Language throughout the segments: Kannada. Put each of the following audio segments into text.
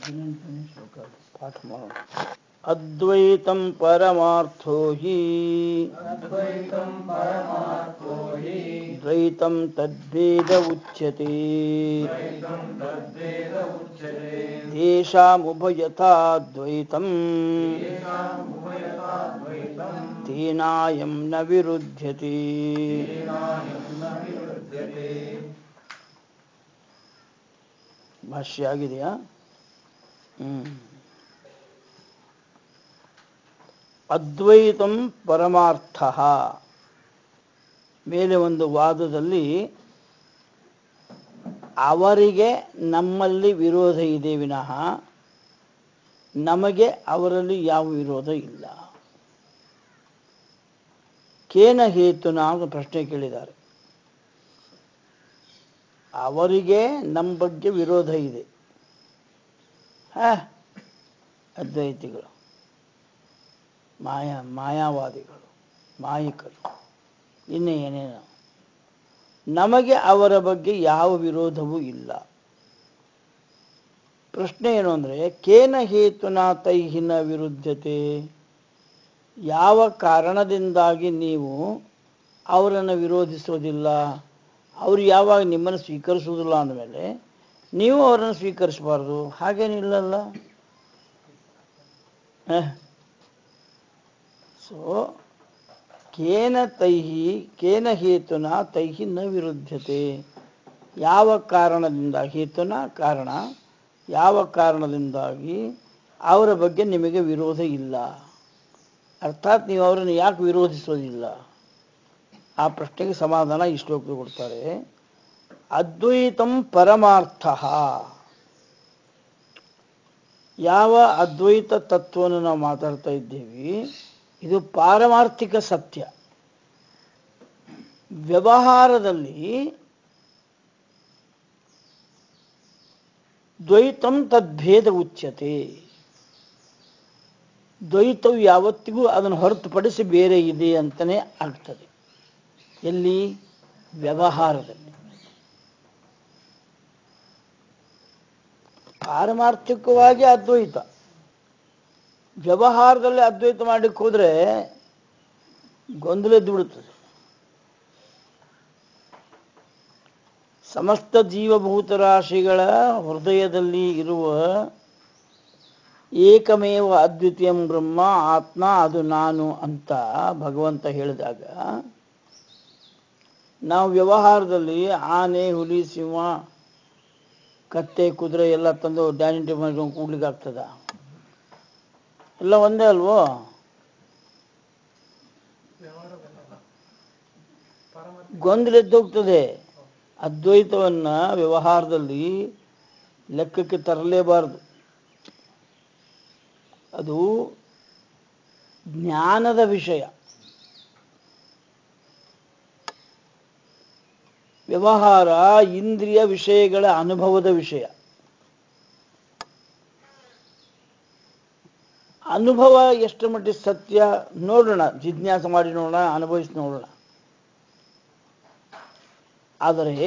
ಹದಿನೆಂಟನೇ ಶ್ಲೋಕ ಪಾಠ ಮಾಡೋಣ ಅದ್ವೈತಂ ಪರಮಾರ್ಥೋ ಹಿ ಅದ್ವೈತಂ ಪರಮಾರ್ಥೋ ಹಿ ದ್ವೈತಂ ತದ್ಭೇದ ಉಚ್ಯತೆ ದ್ವೈತಂ ತದ್ವೇದ ಉಚ್ಯತೆ ತೇಷಾಮುಭಯಥಾ ದ್ವೈತಂ ತೇಷಾಂ ಉಭಯತಾದ್ವೈತಂ ತೇನಾಯಂ ನ ವಿರುಧ್ಯತೆ ತೇನಾಯಂ ನ ವಿರುಧ್ಯತೆ ಭಾಷ್ಯ ಆಗಿದೆಯಾ ಹ್ಮ್ ಅದ್ವೈತಂ ಪರಮಾರ್ಥ ಮೇಲೆ ಒಂದು ವಾದದಲ್ಲಿ ಅವರಿಗೆ ನಮ್ಮಲ್ಲಿ ವಿರೋಧ ಇದೆ ವಿನಃ ನಮಗೆ ಅವರಲ್ಲಿ ಯಾವ ವಿರೋಧ ಇಲ್ಲ ಕೇನ ಹೇತುನ ಅಂತ ಪ್ರಶ್ನೆ ಕೇಳಿದ್ದಾರೆ ಅವರಿಗೆ ನಮ್ಮ ಬಗ್ಗೆ ವಿರೋಧ ಇದೆ ಹಾ ಅದ್ವೈತಿಗಳು ಮಾಯಾ ಮಾಯಾವಾದಿಗಳು ಮಾಯಿಕರು ಇನ್ನೇ ಏನೇನೋ ನಮಗೆ ಅವರ ಬಗ್ಗೆ ಯಾವ ವಿರೋಧವೂ ಇಲ್ಲ ಪ್ರಶ್ನೆ ಏನು ಅಂದರೆ ಕೇನ ಹೇತುನ ತೈಹಿನ ವಿರುದ್ಧತೆ ಯಾವ ಕಾರಣದಿಂದಾಗಿ ನೀವು ಅವರನ್ನು ವಿರೋಧಿಸೋದಿಲ್ಲ ಅವರು ಯಾವಾಗ ನಿಮ್ಮನ್ನು ಸ್ವೀಕರಿಸುವುದಿಲ್ಲ ಅಂದಮೇಲೆ ನೀವು ಅವರನ್ನು ಸ್ವೀಕರಿಸಬಾರ್ದು ಹಾಗೇನಿಲ್ಲಲ್ಲ ಸೊ ಕೇನ ತೈಹಿ ಕೇನ ಹೇತುನ ತೈಹಿ ನ ವಿರುದ್ಧತೆ ಯಾವ ಕಾರಣದಿಂದ ಹೇತುನ ಕಾರಣ ಯಾವ ಕಾರಣದಿಂದಾಗಿ ಅವರ ಬಗ್ಗೆ ನಿಮಗೆ ವಿರೋಧ ಇಲ್ಲ ಅರ್ಥಾತ್ ನೀವು ಅವರನ್ನು ಯಾಕೆ ವಿರೋಧಿಸೋದಿಲ್ಲ ಆ ಪ್ರಶ್ನೆಗೆ ಸಮಾಧಾನ ಈ ಶ್ಲೋಕದಲ್ಲಿ ಕೊಡ್ತಾರೆ ಅದ್ವೈತಂ ಪರಮಾರ್ಥ ಯಾವ ಅದ್ವೈತ ತತ್ವವನ್ನು ನಾವು ಮಾತಾಡ್ತಾ ಇದ್ದೇವೆ ಇದು ಪಾರಮಾರ್ಥಿಕ ಸತ್ಯ ವ್ಯವಹಾರದಲ್ಲಿ ದ್ವೈತಂ ತದ್ಭೇದ ಉಚ್ಯತೆ ದ್ವೈತವು ಯಾವತ್ತಿಗೂ ಅದನ್ನು ಹೊರತುಪಡಿಸಿ ಬೇರೆ ಇದೆ ಅಂತಲೇ ಆಗ್ತದೆ ಎಲ್ಲಿ ವ್ಯವಹಾರದಲ್ಲಿ ಪಾರಮಾರ್ಥಿಕವಾಗಿ ಅದ್ವೈತ ವ್ಯವಹಾರದಲ್ಲಿ ಅದ್ವೈತ ಮಾಡಲಿಕ್ಕೆ ಹೋದರೆ ಗೊಂದಲ ಎದ್ದು ಬಿಡುತ್ತದೆ ಸಮಸ್ತ ಜೀವಭೂತ ರಾಶಿಗಳ ಹೃದಯದಲ್ಲಿ ಇರುವ ಏಕಮೇವ ಅದ್ವಿತೀಯಂ ಬ್ರಹ್ಮ ಆತ್ಮ ಅದು ನಾನು ಅಂತ ಭಗವಂತ ಹೇಳಿದಾಗ ನಾವು ವ್ಯವಹಾರದಲ್ಲಿ ಆನೆ ಹುಲಿ ಸಿಂಹ ಕತ್ತೆ ಕುದುರೆ ಎಲ್ಲ ತಂದು ಡೈನಿಂಗ್ ಟೇಬಲ್ ಕೂಡ್ಲಿಕ್ಕೆ ಆಗ್ತದ ಎಲ್ಲ ಒಂದೇ ಅಲ್ವೋ ಗೊಂದಲ ಎದ್ದೋಗ್ತದೆ ಅದ್ವೈತವನ್ನ ವ್ಯವಹಾರದಲ್ಲಿ ಲೆಕ್ಕಕ್ಕೆ ತರಲೇಬಾರದು ಅದು ಜ್ಞಾನದ ವಿಷಯ ವ್ಯವಹಾರ ಇಂದ್ರಿಯ ವಿಷಯಗಳ ಅನುಭವದ ವಿಷಯ ಅನುಭವ ಎಷ್ಟು ಮಟ್ಟಿಗೆ ಸತ್ಯ ನೋಡೋಣ ಜಿಜ್ಞಾಸ ಮಾಡಿ ನೋಡೋಣ ಅನುಭವಿಸಿ ನೋಡೋಣ ಆದರೆ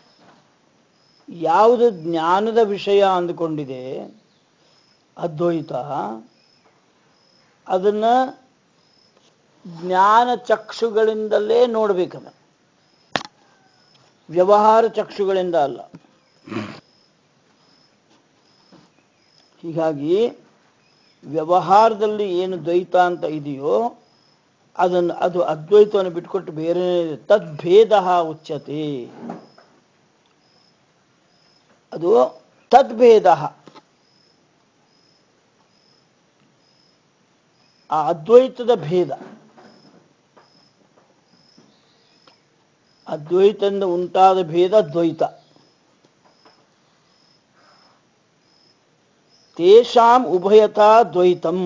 ಯಾವುದು ಜ್ಞಾನದ ವಿಷಯ ಅಂದುಕೊಂಡಿದೆ ಅದ್ವೈತ ಅದನ್ನ ಜ್ಞಾನ ಚಕ್ಷುಗಳಿಂದಲೇ ನೋಡ್ಬೇಕದ ವ್ಯವಹಾರ ಚಕ್ಷುಗಳಿಂದ ಅಲ್ಲ ಹೀಗಾಗಿ ವ್ಯವಹಾರದಲ್ಲಿ ಏನು ದ್ವೈತ ಅಂತ ಇದೆಯೋ ಅದನ್ನು ಅದು ಅದ್ವೈತವನ್ನು ಬಿಟ್ಕೊಟ್ಟು ಬೇರೆ ತದ್ಭೇದ ಉಚ್ಯತೆ ಅದು ತದ್ಭೇದ ಆ ಅದ್ವೈತದ ಭೇದ ಅದ್ವೈತದಿಂದ ಉಂಟಾದ ಭೇದ ದ್ವೈತ ತೇಷಾಂ ಉಭಯತಾ ದ್ವೈತಂ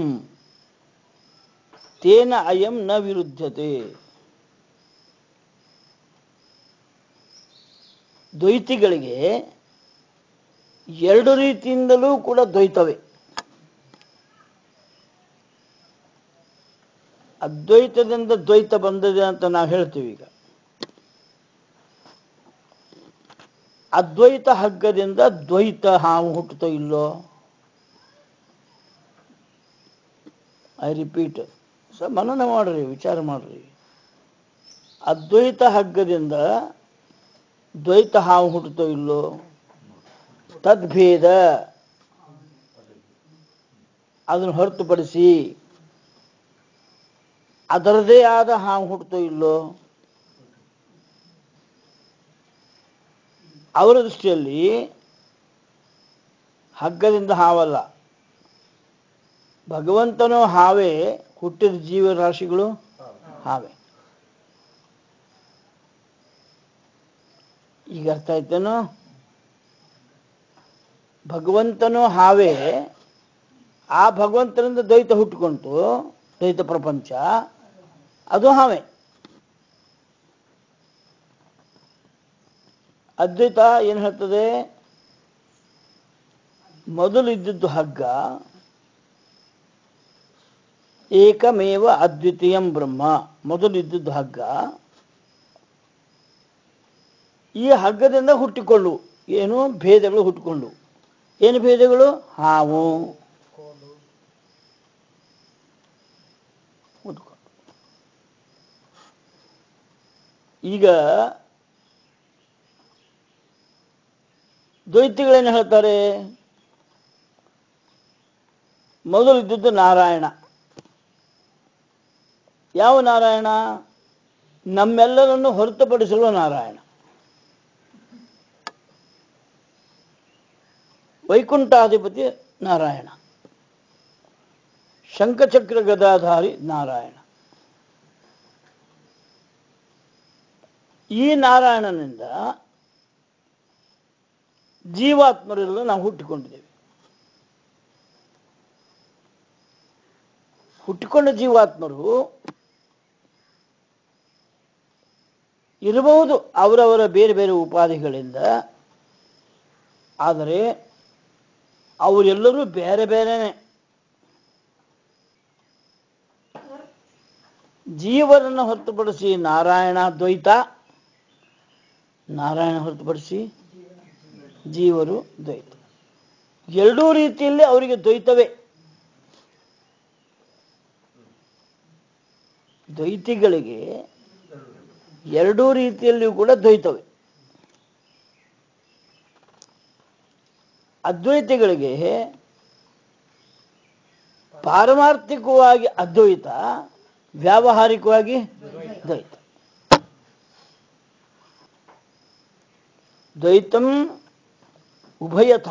ತೇನ ಅಯಂ ನ ವಿರುದ್ಧತೆ ದ್ವೈತಿಗಳಿಗೆ ಎರಡು ರೀತಿಯಿಂದಲೂ ಕೂಡ ದ್ವೈತವೇ ಅದ್ವೈತದಿಂದ ದ್ವೈತ ಬಂದಿದೆ ಅಂತ ನಾವು ಹೇಳ್ತೀವಿ ಈಗ ಅದ್ವೈತ ಹಗ್ಗದಿಂದ ದ್ವೈತ ಹಾವು ಹುಟ್ಟುತ್ತೋ ಇಲ್ಲೋ ಐ ರಿಪೀಟ್ ಸ ಮನನ ಮಾಡ್ರಿ ವಿಚಾರ ಮಾಡ್ರಿ ಅದ್ವೈತ ಹಗ್ಗದಿಂದ ದ್ವೈತ ಹಾವು ಹುಟ್ಟುತ್ತೋ ಇಲ್ಲೋ ತದ್ಭೇದ ಅದನ್ನು ಹೊರತುಪಡಿಸಿ ಅದರದೇ ಆದ ಹಾವು ಹುಟ್ಟುತ್ತೋ ಇಲ್ಲೋ ಅವರ ದೃಷ್ಟಿಯಲ್ಲಿ ಹಗ್ಗದಿಂದ ಹಾವಲ್ಲ ಭಗವಂತನೋ ಹಾವೇ ಹುಟ್ಟಿದ ಜೀವರಾಶಿಗಳು ಹಾವೇ ಈಗ ಅರ್ಥ ಆಯ್ತೇನೋ ಭಗವಂತನೋ ಹಾವೇ ಆ ಭಗವಂತನಿಂದ ದ್ವೈತ ಹುಟ್ಟುಕೊಂತು ದ್ವೈತ ಪ್ರಪಂಚ ಅದು ಹಾವೇ ಅದ್ವೈತ ಏನು ಹೇಳ್ತದೆ ಮೊದಲು ಇದ್ದದ್ದು ಹಗ್ಗ ಏಕಮೇವ ಅದ್ವಿತೀಯಂ ಬ್ರಹ್ಮ ಮೊದಲು ಇದ್ದದ್ದು ಹಗ್ಗ ಈ ಹಗ್ಗದಿಂದ ಹುಟ್ಟಿಕೊಳ್ಳು ಏನು ಭೇದಗಳು ಹುಟ್ಟಿಕೊಂಡು ಏನು ಭೇದಗಳು ಹಾವು ಹುಟ್ಕೊಂಡು ಈಗ ದ್ವೈತಿಗಳೇನು ಹೇಳ್ತಾರೆ ಮೊದಲು ಇದ್ದದ್ದು ನಾರಾಯಣ ಯಾವ ನಾರಾಯಣ ನಮ್ಮೆಲ್ಲರನ್ನು ಹೊರತುಪಡಿಸಲು ನಾರಾಯಣ ವೈಕುಂಠಾಧಿಪತಿ ನಾರಾಯಣ ಶಂಖಚಕ್ರ ಗದಾಧಾರಿ ನಾರಾಯಣ ಈ ನಾರಾಯಣನಿಂದ ಜೀವಾತ್ಮರೆಲ್ಲ ನಾವು ಹುಟ್ಟಿಕೊಂಡಿದ್ದೇವೆ ಹುಟ್ಟಿಕೊಂಡ ಜೀವಾತ್ಮರು ಇರಬಹುದು ಅವರವರ ಬೇರೆ ಬೇರೆ ಉಪಾಧಿಗಳಿಂದ ಆದರೆ ಅವರೆಲ್ಲರೂ ಬೇರೆ ಬೇರೆನೆ ಜೀವರನ್ನು ಹೊರತುಪಡಿಸಿ ನಾರಾಯಣ ದ್ವೈತ ನಾರಾಯಣ ಹೊರತುಪಡಿಸಿ ಜೀವರು ದ್ವೈತ ಎರಡೂ ರೀತಿಯಲ್ಲಿ ಅವರಿಗೆ ದ್ವೈತವೇ ದ್ವೈತಿಗಳಿಗೆ ಎರಡೂ ರೀತಿಯಲ್ಲಿಯೂ ಕೂಡ ದ್ವೈತವೇ ಅದ್ವೈತಿಗಳಿಗೆ ಪಾರಮಾರ್ಥಿಕವಾಗಿ ಅದ್ವೈತ ವ್ಯಾವಹಾರಿಕವಾಗಿ ದ್ವೈತ ದ್ವೈತಂ ಉಭಯಥ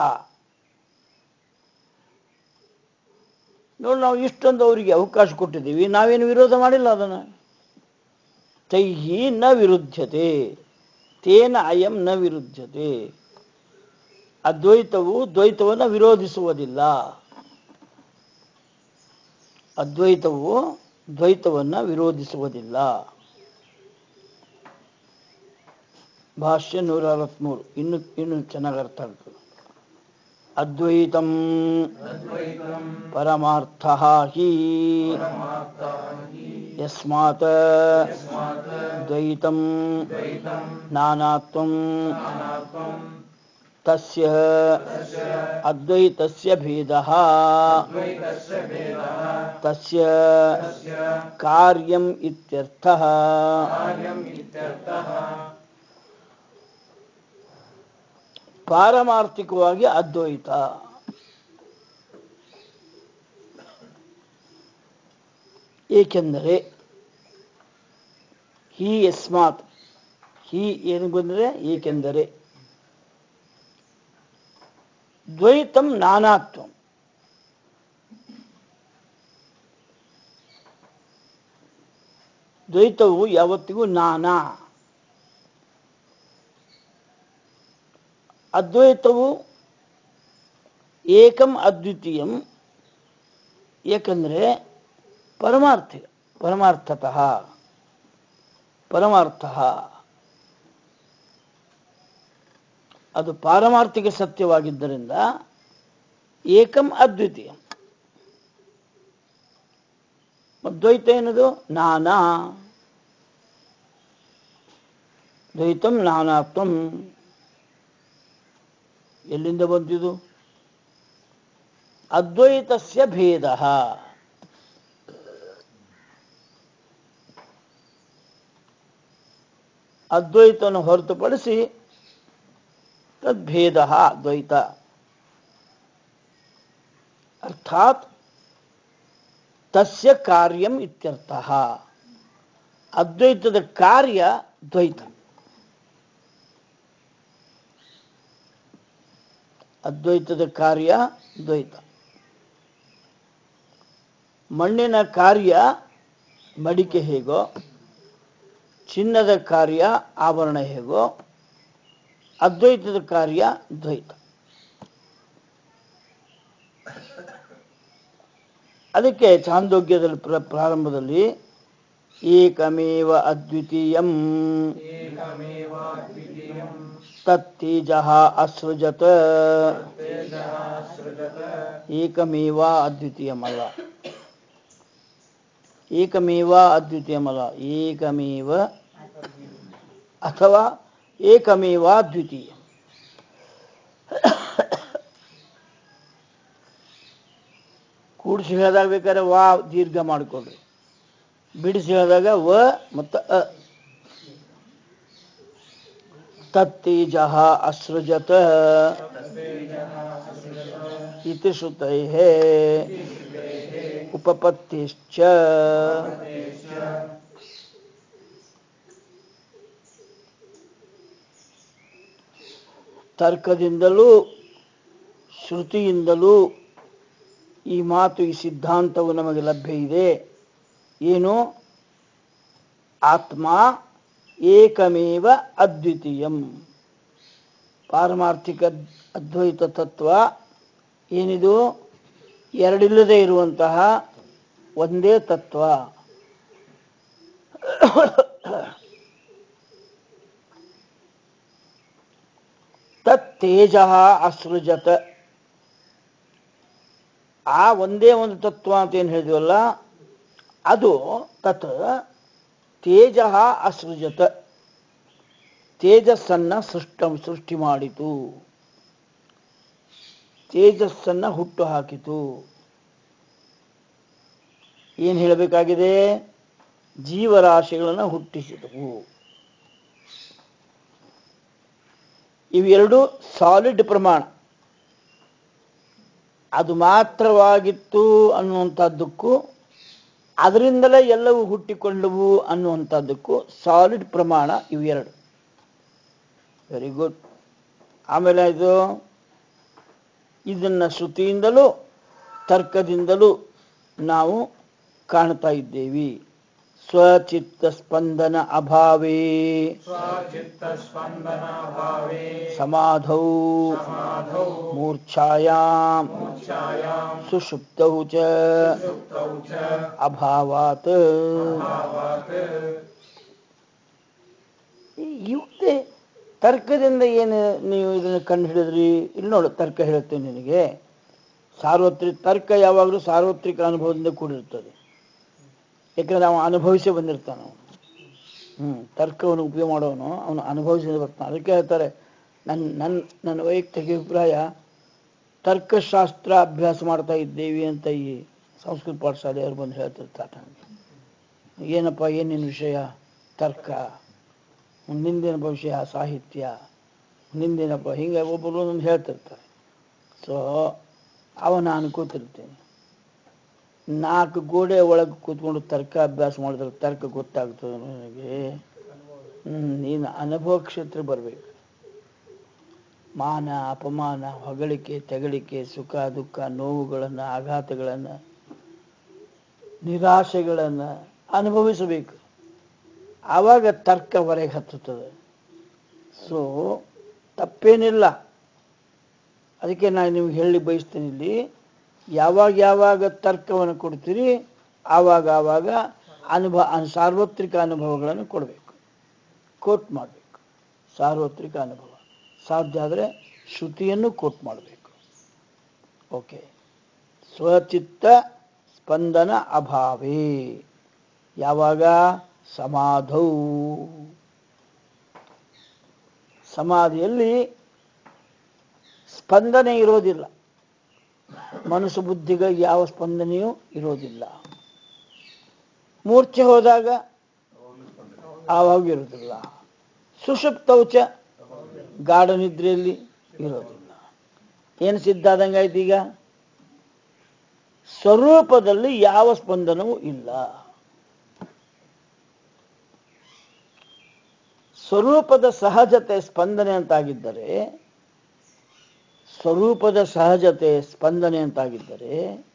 ನೋಡಿ ನಾವು ಇಷ್ಟೊಂದು ಅವರಿಗೆ ಅವಕಾಶ ಕೊಟ್ಟಿದ್ದೀವಿ ನಾವೇನು ವಿರೋಧ ಮಾಡಿಲ್ಲ ಅದನ್ನು ತೈಹಿ ನ ವಿರುದ್ಧತೆ ತೇನ ಅಯಂ ನ ವಿರುದ್ಧತೆ ಅದ್ವೈತವು ದ್ವೈತವನ್ನು ವಿರೋಧಿಸುವುದಿಲ್ಲ ಅದ್ವೈತವು ದ್ವೈತವನ್ನು ವಿರೋಧಿಸುವುದಿಲ್ಲ ಭಾಷ್ಯ ನೂರ ಅರವತ್ಮೂರು ಇನ್ನು ಇನ್ನು ಚೆನ್ನಾಗಿ ಅರ್ಥ ಆಗ್ತದೆ ಅದ್ವೈತಂ ಅದ್ವೈತಂ ಪರಮಾರ್ಥ ಹಿ ಪರಮಾರ್ಥ ಹಿ ಯಸ್ಮಾತ್ ಯಸ್ಮಾತ್ ದ್ವೈತಂ ದ್ವೈತಂ ನಾನಾತ್ವಂ ನಾನಾತ್ವಂ ತಸ್ಯ ತಸ್ಯ ಅದ್ವೈತಸ್ಯ ಭೇದಃ ದ್ವೈತಸ್ಯ ಭೇದಃ ತಸ್ಯ ತಸ್ಯ ಕಾರ್ಯಂ ಇತ್ಯರ್ಥಃ ಕಾರ್ಯಂ ಇತ್ಯರ್ಥಃ ಪಾರಮಾರ್ಥಿಕವಾಗಿ ಅದ್ವೈತ ಏಕೆಂದರೆ ಹಿ ಯಸ್ಮಾತ್ ಹಿ ಏನು ಬಂದರೆ ಏಕೆಂದರೆ ದ್ವೈತಂ ನಾನಾತ್ವ ದ್ವೈತವು ಯಾವತ್ತಿಗೂ ನಾನಾ ಅದ್ವೈತವು ಏಕಂ ಅದ್ವಿತೀಯಂ ಏಕೆಂದರೆ ಪರಮಾರ್ಥ ಪರಮಾರ್ಥತಃ ಪರಮಾರ್ಥ ಅದು ಪಾರಮಾರ್ಥಿಕ ಸತ್ಯವಾಗಿದ್ದರಿಂದ ಏಕಂ ಅದ್ವಿತೀಯಂ ಮತ್ತು ದ್ವೈತ ಏನದು ನಾನಾ ದ್ವೈತಂ ನಾನಾತ್ವಂ ಎಲ್ಲಿಂದ ಬಂತಿದು ಅದ್ವೈತಸ್ಯ ಭೇದ ಅದ್ವೈತವನ್ನು ಹೊರತುಪಡಿಸಿ ತದ್ಭೇದ ಅದ್ವೈತ ಅರ್ಥಾತ್ ತಸ್ಯ ಕಾರ್ಯಂ ಇತ್ಯರ್ಥ ಅದ್ವೈತದ ಕಾರ್ಯ ದ್ವೈತ ಅದ್ವೈತದ ಕಾರ್ಯ ದ್ವೈತ ಮಣ್ಣಿನ ಕಾರ್ಯ ಮಡಿಕೆ ಹೇಗೋ ಚಿನ್ನದ ಕಾರ್ಯ ಆಭರಣ ಹೇಗೋ ಅದ್ವೈತದ ಕಾರ್ಯ ದ್ವೈತ ಅದಕ್ಕೆ ಚಾಂದೋಗ್ಯದಲ್ಲಿ ಪ್ರ- ಪ್ರಾರಂಭದಲ್ಲಿ ಏಕಮೇವ ಅದ್ವಿತೀಯಂ ಏಕಮೇವಾದ್ವಿತೀಯಂ ತತ್ತೇಜ ಅಸೃಜತ ತೇಜಃ ಸೃಜತ ಏಕಮೇವ ಅದ್ವಿತೀಯಮಲ್ಲ ಏಕಮೇವ ಅದ್ವಿತೀಯಮಲ್ಲ ಏಕಮೇವ ಅಥವಾ ಏಕಮೇವ ದ್ವಿತೀಯ ಕೂಡಿಸಿ ಹೇಳಿದಾಗ ಬೇಕಾದ್ರೆ ವಾ ದೀರ್ಘ ಮಾಡಿಕೊಡ್ರಿ ಬಿಡಿಸಿ ಹೇಳಿದಾಗ ವ ಮತ್ತು ಅ ತತ್ತೇಜ ಅಸೃಜತ ತೇಜಃ ಸೃಜತ ಇತಿ ಶ್ರುತೈ ಉಪಪತ್ತಿಶ್ಚ ತೇಜ ತರ್ಕದಿಂದಲೂ ಶ್ರುತಿಯಿಂದಲೂ ಈ ಮಾತು ಈ ಸಿದ್ಧಾಂತವು ನಮಗೆ ಲಭ್ಯ ಇದೆ ಏನು ಆತ್ಮ ಏಕಮೇವ ಅದ್ವಿತೀಯಂ ಪಾರಮಾರ್ಥಿಕ ಅದ್ವೈತ ತತ್ವ ಏನಿದು ಎರಡಿಲ್ಲದೆ ಇರುವಂತಹ ಒಂದೇ ತತ್ವ ತತ್ ತೇಜ ಅಸೃಜತ ಆ ಒಂದೇ ಒಂದು ತತ್ವ ಅಂತ ಏನು ಹೇಳಿದ್ವಲ್ಲ ಅದು ತತ್ ತೇಜ ಅಸೃಜತ ತೇಜಸ್ಸನ್ನ ಸೃಷ್ಟ ಸೃಷ್ಟಿ ಮಾಡಿತು ತೇಜಸ್ಸನ್ನ ಹುಟ್ಟು ಹಾಕಿತು ಏನು ಹೇಳಬೇಕಾಗಿದೆ ಜೀವರಾಶಿಗಳನ್ನು ಹುಟ್ಟಿಸಿದವು ಇವೆರಡು ಸಾಲಿಡ್ ಪ್ರಮಾಣ ಅದು ಮಾತ್ರವಾಗಿತ್ತು ಅನ್ನುವಂಥದ್ದಕ್ಕೂ ಅದರಿಂದಲೇ ಎಲ್ಲವೂ ಹುಟ್ಟಿಕೊಂಡವು ಅನ್ನುವಂಥದ್ದಕ್ಕೂ ಸಾಲಿಡ್ ಪ್ರಮಾಣ ಇವೆರಡು ವೆರಿ ಗುಡ್ ಆಮೇಲೆ ಇದು ಇದನ್ನ ಶ್ರುತಿಯಿಂದಲೂ ತರ್ಕದಿಂದಲೂ ನಾವು ಕಾಣ್ತಾ ಇದ್ದೇವೆ ಸ್ವಚಿತ್ತ ಸ್ಪಂದನ ಅಭಾವೇ ಸ್ವಚಿತ್ತಸ್ಪಂದನ ಭಾವೇ ಸಮಾಧೌ ಸಮಾಧೌ ಮೂರ್ಛಾಯಾಂ ಮೂರ್ಛಾಯಾಂ ಸುಷುಪ್ತೌ ಚ ಸುಪ್ತೌ ಚ ಅಭಾವಾತ್ ಭಾವಾತ್ ಇವತ್ತೇ ತರ್ಕದಿಂದ ಏನು ನೀವು ಇದನ್ನು ಕಂಡು ಹಿಡಿದ್ರಿ ಇಲ್ಲಿ ನೋಡು ತರ್ಕ ಹೇಳುತ್ತೆ ನಿನಗೆ ಸಾರ್ವತ್ರಿಕ ತರ್ಕ ಯಾವಾಗಲೂ ಸಾರ್ವತ್ರಿಕ ಅನುಭವದಿಂದ ಕೂಡಿರ್ತದೆ ಯಾಕಂದ್ರೆ ಅವನು ಅನುಭವಿಸಿ ಬಂದಿರ್ತಾನೆ ಅವನು ಹ್ಞೂ ತರ್ಕವನ್ನು ಉಪಯೋಗ ಮಾಡೋನು ಅವನು ಅನುಭವಿಸಿ ಬರ್ತಾನೆ ಅದಕ್ಕೆ ಹೇಳ್ತಾರೆ ನನ್ನ ನನ್ನ ನನ್ನ ವೈಯಕ್ತಿಕ ಅಭಿಪ್ರಾಯ ತರ್ಕಶಾಸ್ತ್ರ ಅಭ್ಯಾಸ ಮಾಡ್ತಾ ಇದ್ದೇವೆ ಅಂತ ಈ ಸಂಸ್ಕೃತ ಪಾಠಶಾಲೆಯವರು ಬಂದು ಹೇಳ್ತಿರ್ತಾರೆ ನನಗೆ ಏನಪ್ಪ ಏನೇನು ವಿಷಯ ತರ್ಕ ಮುಂದಿನ ವಿಷಯ ಸಾಹಿತ್ಯ ಮುಂದಿನಪ್ಪ ಹಿಂಗೆ ಒಬ್ಬರು ಒಂದೊಂದು ಹೇಳ್ತಿರ್ತಾರೆ ಸೊ ಅವನ ನಾನು ಕೂತಿರ್ತೇನೆ ನಾಲ್ಕು ಗೋಡೆ ಒಳಗೆ ಕೂತ್ಕೊಂಡು ತರ್ಕ ಅಭ್ಯಾಸ ಮಾಡಿದ್ರೆ ತರ್ಕ ಗೊತ್ತಾಗ್ತದೆ ನನಗೆ ಹ್ಮ್, ನೀನು ಅನುಭವ ಕ್ಷೇತ್ರ ಬರಬೇಕು ಮಾನ ಅಪಮಾನ ಹೊಗಳಿಕೆ ತೆಗಳಿಕೆ ಸುಖ ದುಃಖ ನೋವುಗಳನ್ನು ಆಘಾತಗಳನ್ನು ನಿರಾಶೆಗಳನ್ನು ಅನುಭವಿಸಬೇಕು ಆವಾಗ ತರ್ಕ ಹೊರಗೆ ಹತ್ತುತ್ತದೆ ಸೊ ತಪ್ಪೇನಿಲ್ಲ ಅದಕ್ಕೆ ನಾನು ನಿಮ್ಗೆ ಹೇಳಿ ಬಯಸ್ತೇನೆ ಇಲ್ಲಿ ಯಾವಾಗ ಯಾವಾಗ ತರ್ಕವನ್ನು ಕೊಡ್ತೀರಿ ಆವಾಗ ಆವಾಗ ಅನುಭವ ಅನ್- ಸಾರ್ವತ್ರಿಕ ಅನುಭವಗಳನ್ನು ಕೊಡಬೇಕು ಕೋಟ್ ಮಾಡಬೇಕು ಸಾರ್ವತ್ರಿಕ ಅನುಭವ ಸಾಧ್ಯ ಆದರೆ ಶ್ರುತಿಯನ್ನು ಕೋಟ್ ಮಾಡಬೇಕು ಓಕೆ ಸ್ವಚಿತ್ತ ಸ್ಪಂದನ ಅಭಾವೇ ಯಾವಾಗ ಸಮಾಧೌ ಸಮಾಧಿಯಲ್ಲಿ ಸ್ಪಂದನೆ ಇರೋದಿಲ್ಲ ಮನಸ್ಸು ಬುದ್ಧಿಗೆ ಯಾವ ಸ್ಪಂದನೆಯೂ ಇರೋದಿಲ್ಲ ಮೂರ್ಛೆ ಹೋದಾಗ ಆವಾಗ ಇರೋದಿಲ್ಲ ಸುಷುಪ್ತೌಚ ಗಾಢ ನಿದ್ರೆಯಲ್ಲಿ ಇರೋದಿಲ್ಲ ಏನು ಸಿದ್ಧ ಆದಂಗಾಯ್ತು ಈಗ ಸ್ವರೂಪದಲ್ಲಿ ಯಾವ ಸ್ಪಂದನವೂ ಇಲ್ಲ ಸ್ವರೂಪದ ಸಹಜತೆ ಸ್ಪಂದನೆ ಅಂತಾಗಿದ್ದರೆ ಸ್ವರೂಪದ ಸಹಜತೆ ಸ್ಪಂದನೆ ಅಂತಾಗಿದ್ದರೆ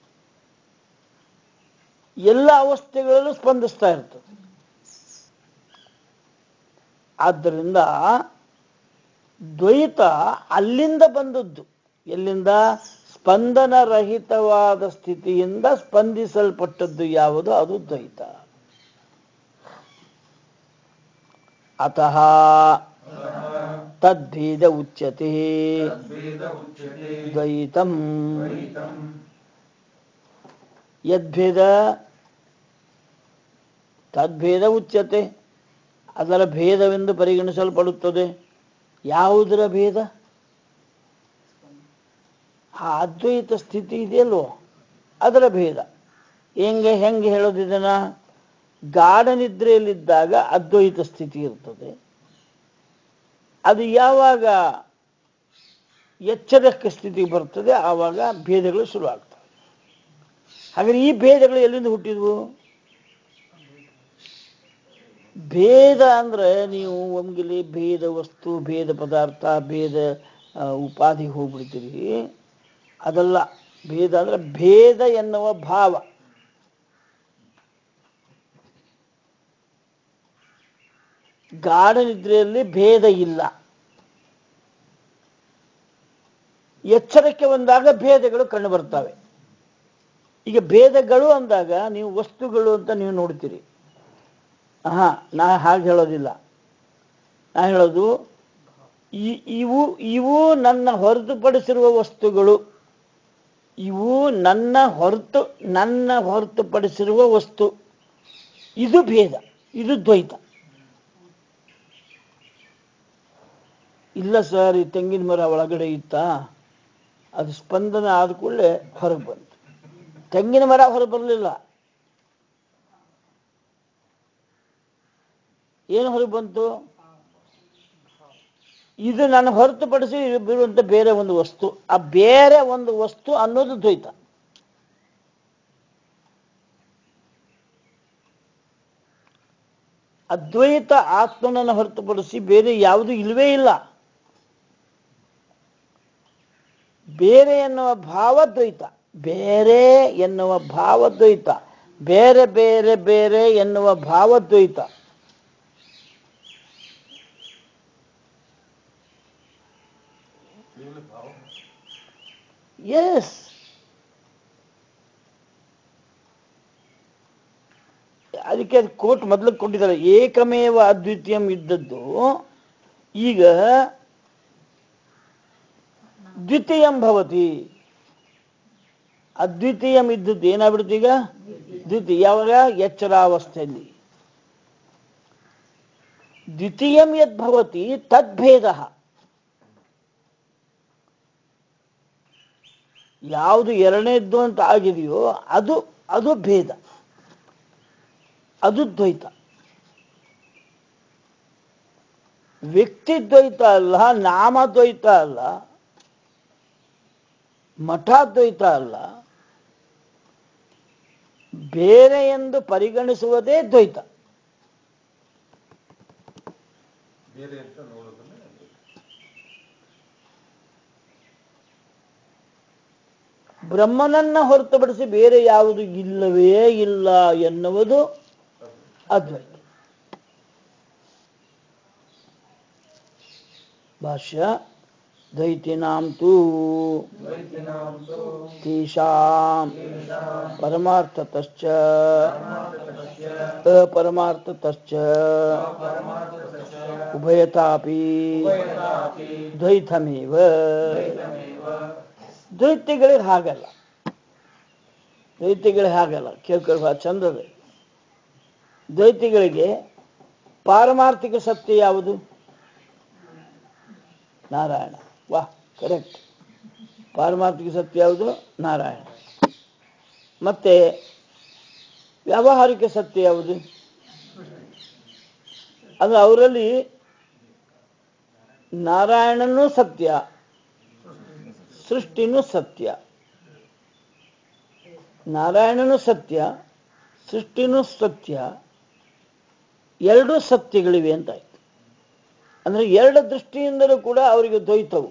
ಎಲ್ಲ ಅವಸ್ಥೆಗಳಲ್ಲೂ ಸ್ಪಂದಿಸ್ತಾ ಇರ್ತದೆ ಆದ್ದರಿಂದ ದ್ವೈತ ಅಲ್ಲಿಂದ ಬಂದದ್ದು ಎಲ್ಲಿಂದ ಸ್ಪಂದನರಹಿತವಾದ ಸ್ಥಿತಿಯಿಂದ ಸ್ಪಂದಿಸಲ್ಪಟ್ಟದ್ದು ಯಾವುದು ಅದು ದ್ವೈತ ಅತಃ ತದ್ಭೇದ ಉಚ್ಯತೆ ತದ್ವೇದ ಉಚ್ಯತೆ ದ್ವೈತಂ ದ್ವೈತಂ ಯದ್ಭೇದ ತದ್ಭೇದ ಉಚ್ಯತೆ ಅದರ ಭೇದವೆಂದು ಪರಿಗಣಿಸಲ್ಪಡುತ್ತದೆ ಯಾವುದರ ಭೇದ ಆ ಅದ್ವೈತ ಸ್ಥಿತಿ ಇದೆಯಲ್ವೋ ಅದರ ಭೇದ ಹೆಂಗೆ ಹೆಂಗೆ ಹೇಳೋದು ಇದನ್ನ ಗಾಢ ನಿದ್ರೆಯಲ್ಲಿದ್ದಾಗ ಅದ್ವೈತ ಸ್ಥಿತಿ ಇರ್ತದೆ ಅದು ಯಾವಾಗ ಎಚ್ಚರಕ್ಕೆ ಸ್ಥಿತಿ ಬರ್ತದೆ ಆವಾಗ ಭೇದಗಳು ಶುರುವಾಗ್ತವೆ ಹಾಗಾದ್ರೆ ಈ ಭೇದಗಳು ಎಲ್ಲಿಂದ ಹುಟ್ಟಿದ್ವು ಭೇದ ಅಂದ್ರೆ ನೀವು ಒಮ್ಗಿಲಿ ಭೇದ ವಸ್ತು ಭೇದ ಪದಾರ್ಥ ಭೇದ ಆ, ಉಪಾಧಿಗೆ ಹೋಗ್ಬಿಡ್ತೀರಿ ಅದಲ್ಲ ಭೇದ ಅಂದ್ರೆ ಭೇದ ಎನ್ನುವ ಭಾವ ಗಾಢ ನಿದ್ರೆಯಲ್ಲಿ ಭೇದ ಇಲ್ಲ ಎಚ್ಚರಕ್ಕೆ ಬಂದಾಗ ಭೇದಗಳು ಕಂಡು ಬರ್ತವೆ ಈಗ ಭೇದಗಳು ಅಂದಾಗ ನೀವು ವಸ್ತುಗಳು ಅಂತ ನೀವು ನೋಡ್ತೀರಿ ಹಾ ನಾ ಹಾಗೆ ಹೇಳೋದಿಲ್ಲ ನಾ ಹೇಳೋದು ಈ- ಇವು ಇವು ನನ್ನ ಹೊರತುಪಡಿಸಿರುವ ವಸ್ತುಗಳು ಇವು ನನ್ನ ಹೊರತು ನನ್ನ ಹೊರತುಪಡಿಸಿರುವ ವಸ್ತು ಇದು ಭೇದ ಇದು ದ್ವೈತ ಇಲ್ಲ ಸರ್ ಈ ತೆಂಗಿನ ಮರ ಒಳಗಡೆ ಇತ್ತಾ ಅದು ಸ್ಪಂದನ ಆದ ಕೂಡಲೇ ಹೊರಗೆ ಬಂತು ತೆಂಗಿನ ಮರ ಹೊರಗೆ ಬರಲಿಲ್ಲ ಏನು ಹೊರಗೆ ಬಂತು ಇದು ನಾನು ಹೊರತುಪಡಿಸಿ ಬಿಡುವಂತ ಬೇರೆ ಒಂದು ವಸ್ತು ಆ ಬೇರೆ ಒಂದು ವಸ್ತು ಅನ್ನೋದು ದ್ವೈತ ಅದ್ವೈತ ಆತ್ಮನನ್ನು ಹೊರತುಪಡಿಸಿ ಬೇರೆ ಯಾವುದು ಇಲ್ಲವೇ ಇಲ್ಲ ಬೇರೆ ಎನ್ನುವ ಭಾವ ದ್ವೈತ ಬೇರೆ ಎನ್ನುವ ಭಾವ ದ್ವೈತ ಬೇರೆ ಬೇರೆ ಬೇರೆ ಎನ್ನುವ ಭಾವ ದ್ವೈತ ಎಸ್ ಅದಕ್ಕೆ ಅದು ಕೋಟ್ ಮೊದಲು ಕೊಟ್ಟಿದ್ದಾರೆ ಏಕಮೇವ ಅದ್ವಿತೀಯಂ ಇದ್ದದ್ದು ಈಗ ದ್ವಿತೀಯಂ ಭವತಿ ಅದ್ವಿತೀಯಂ ಇದ್ದದ್ದು ಏನಾಗ್ಬಿಡುತ್ತೆ ಈಗ ದ್ವಿತೀಯ ಯಾವಾಗ ಎಚ್ಚರಾವಸ್ಥೆಯಲ್ಲಿ ದ್ವಿತೀಯಂ ಯದ್ಭವತಿ ತದ್ಭೇದ ಯಾವುದು ಎರಡನೇದ್ದು ಅಂತ ಆಗಿದೆಯೋ ಅದು ಅದು ಭೇದ ಅದು ದ್ವೈತ ವ್ಯಕ್ತಿ ದ್ವೈತ ಅಲ್ಲ ನಾಮದ್ವೈತ ಅಲ್ಲ ಮಠಾದ್ವೈತ ಅಲ್ಲ ಬೇರೆ ಎಂದು ಪರಿಗಣಿಸುವುದೇ ದ್ವೈತ ಬೇರೆ ಅಂತ ನೋಡೋದನ್ನ ಬ್ರಹ್ಮನನ್ನ ಹೊರತುಪಡಿಸಿ ಬೇರೆ ಯಾವುದು ಇಲ್ಲವೇ ಇಲ್ಲ ಎನ್ನುವುದು ಅದ್ವೈತ ಭಾಷ್ಯ ದ್ವೈತಿನಾಂ ತು ದ್ವೈತಿನಾಂ ತು ತೇಷಾಂ ತೇಷಾಂ ಪರಮಾರ್ಥತಶ್ಚ ಪರಮಾರ್ಥತಶ್ಚ ಅಪರಮಾರ್ಥತಶ್ಚ ಪರಮಾರ್ಥತಶ್ಚ ಉಭಯತಾಪಿ ಉಭಯತಾಪಿ ದ್ವೈತಮೇವ ದ್ವೈತಮೇವ ದ್ವೈತಿಗಳಿಗೆ ಹಾಗಲ್ಲ ದ್ವೈತಿಗಳಿಗೆ ಹಾಗಲ್ಲ ಕೇಳ್ಕೊಳ್ಳ ಬಹಳ ಚಂದದ ದ್ವೈತಿಗಳಿಗೆ ಪಾರಮಾರ್ಥಿಕ ಸತ್ಯ ಯಾವುದು ನಾರಾಯಣ ವಾಹ್ ಕರೆಕ್ಟ್ ಪಾರಮಾರ್ಥಿಕ ಸತ್ಯ ಯಾವುದು ನಾರಾಯಣ ಮತ್ತೆ ವ್ಯಾವಹಾರಿಕ ಸತ್ಯ ಯಾವುದು ಅಂದ್ರೆ ಅವರಲ್ಲಿ ನಾರಾಯಣನೂ ಸತ್ಯ ಸೃಷ್ಟಿನೂ ಸತ್ಯ ನಾರಾಯಣನೂ ಸತ್ಯ ಸೃಷ್ಟಿನೂ ಸತ್ಯ ಎರಡೂ ಸತ್ಯಗಳಿವೆ ಅಂತಾಯ್ತು ಅಂದ್ರೆ ಎರಡು ದೃಷ್ಟಿಯಿಂದಲೂ ಕೂಡ ಅವರಿಗೆ ದ್ವೈತವು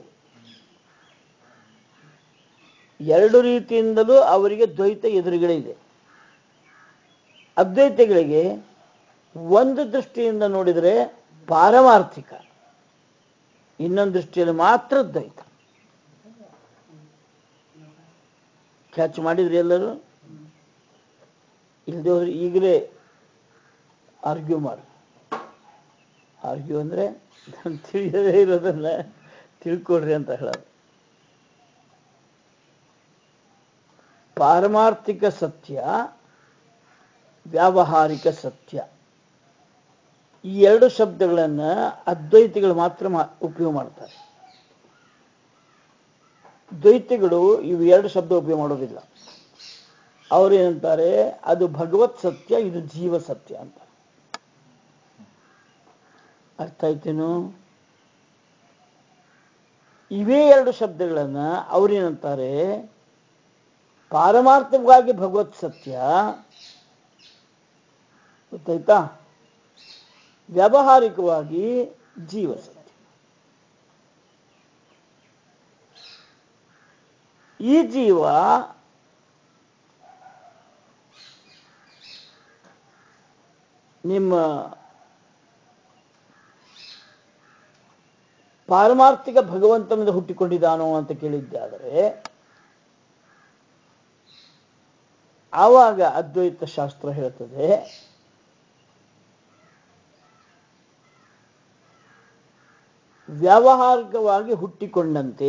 ಎರಡು ರೀತಿಯಿಂದಲೂ ಅವರಿಗೆ ದ್ವೈತ ಎದುರುಗಡೆ ಇದೆ ಅದ್ವೈತಗಳಿಗೆ ಒಂದು ದೃಷ್ಟಿಯಿಂದ ನೋಡಿದರೆ ಪಾರಮಾರ್ಥಿಕ ಇನ್ನೊಂದು ದೃಷ್ಟಿಯಲ್ಲಿ ಮಾತ್ರ ದ್ವೈತ ಕ್ಯಾಚ್ ಮಾಡಿದ್ರಿ ಎಲ್ಲರೂ ಇಲ್ಲದೆ ಹೋದ್ರೆ ಈಗಲೇ ಆರ್ಗ್ಯೂ ಮಾಡು ಆರ್ಗ್ಯೂ ಅಂದರೆ ನಾನು ತಿಳಿಯದೇ ಇರೋದನ್ನ ತಿಳ್ಕೊಡ್ರಿ ಅಂತ ಹೇಳೋದು ಪಾರಮಾರ್ಥಿಕ ಸತ್ಯ ವ್ಯಾವಹಾರಿಕ ಸತ್ಯ ಈ ಎರಡು ಶಬ್ದಗಳನ್ನು ಅದ್ವೈತಿಗಳು ಮಾತ್ರ ಮಾ ಉಪಯೋಗ ಮಾಡ್ತಾರೆ ದ್ವೈತಿಗಳು ಇವು ಎರಡು ಶಬ್ದ ಉಪಯೋಗ ಮಾಡೋದಿಲ್ಲ ಅವ್ರು ಏನಂತಾರೆ ಅದು ಭಗವತ್ ಸತ್ಯ ಇದು ಜೀವ ಸತ್ಯ ಅಂತ ಅರ್ಥ ಆಯ್ತೇನು ಇವೇ ಎರಡು ಶಬ್ದಗಳನ್ನ ಅವ್ರೇನಂತಾರೆ ಪಾರಮಾರ್ಥವಾಗಿ ಭಗವತ್ ಸತ್ಯ ಗೊತ್ತಾಯ್ತಾ ವ್ಯಾವಹಾರಿಕವಾಗಿ ಜೀವ ಸತ್ಯ ಈ ಜೀವ ನಿಮ್ಮ ಪಾರಮಾರ್ಥಿಕ ಭಗವಂತನಿಂದ ಹುಟ್ಟಿಕೊಂಡಿದ್ದಾನೋ ಅಂತ ಕೇಳಿದ್ದಾದರೆ ಆವಾಗ ಅದ್ವೈತ ಶಾಸ್ತ್ರ ಹೇಳ್ತದೆ ವ್ಯಾವಹಾರಿಕವಾಗಿ ಹುಟ್ಟಿಕೊಂಡಂತೆ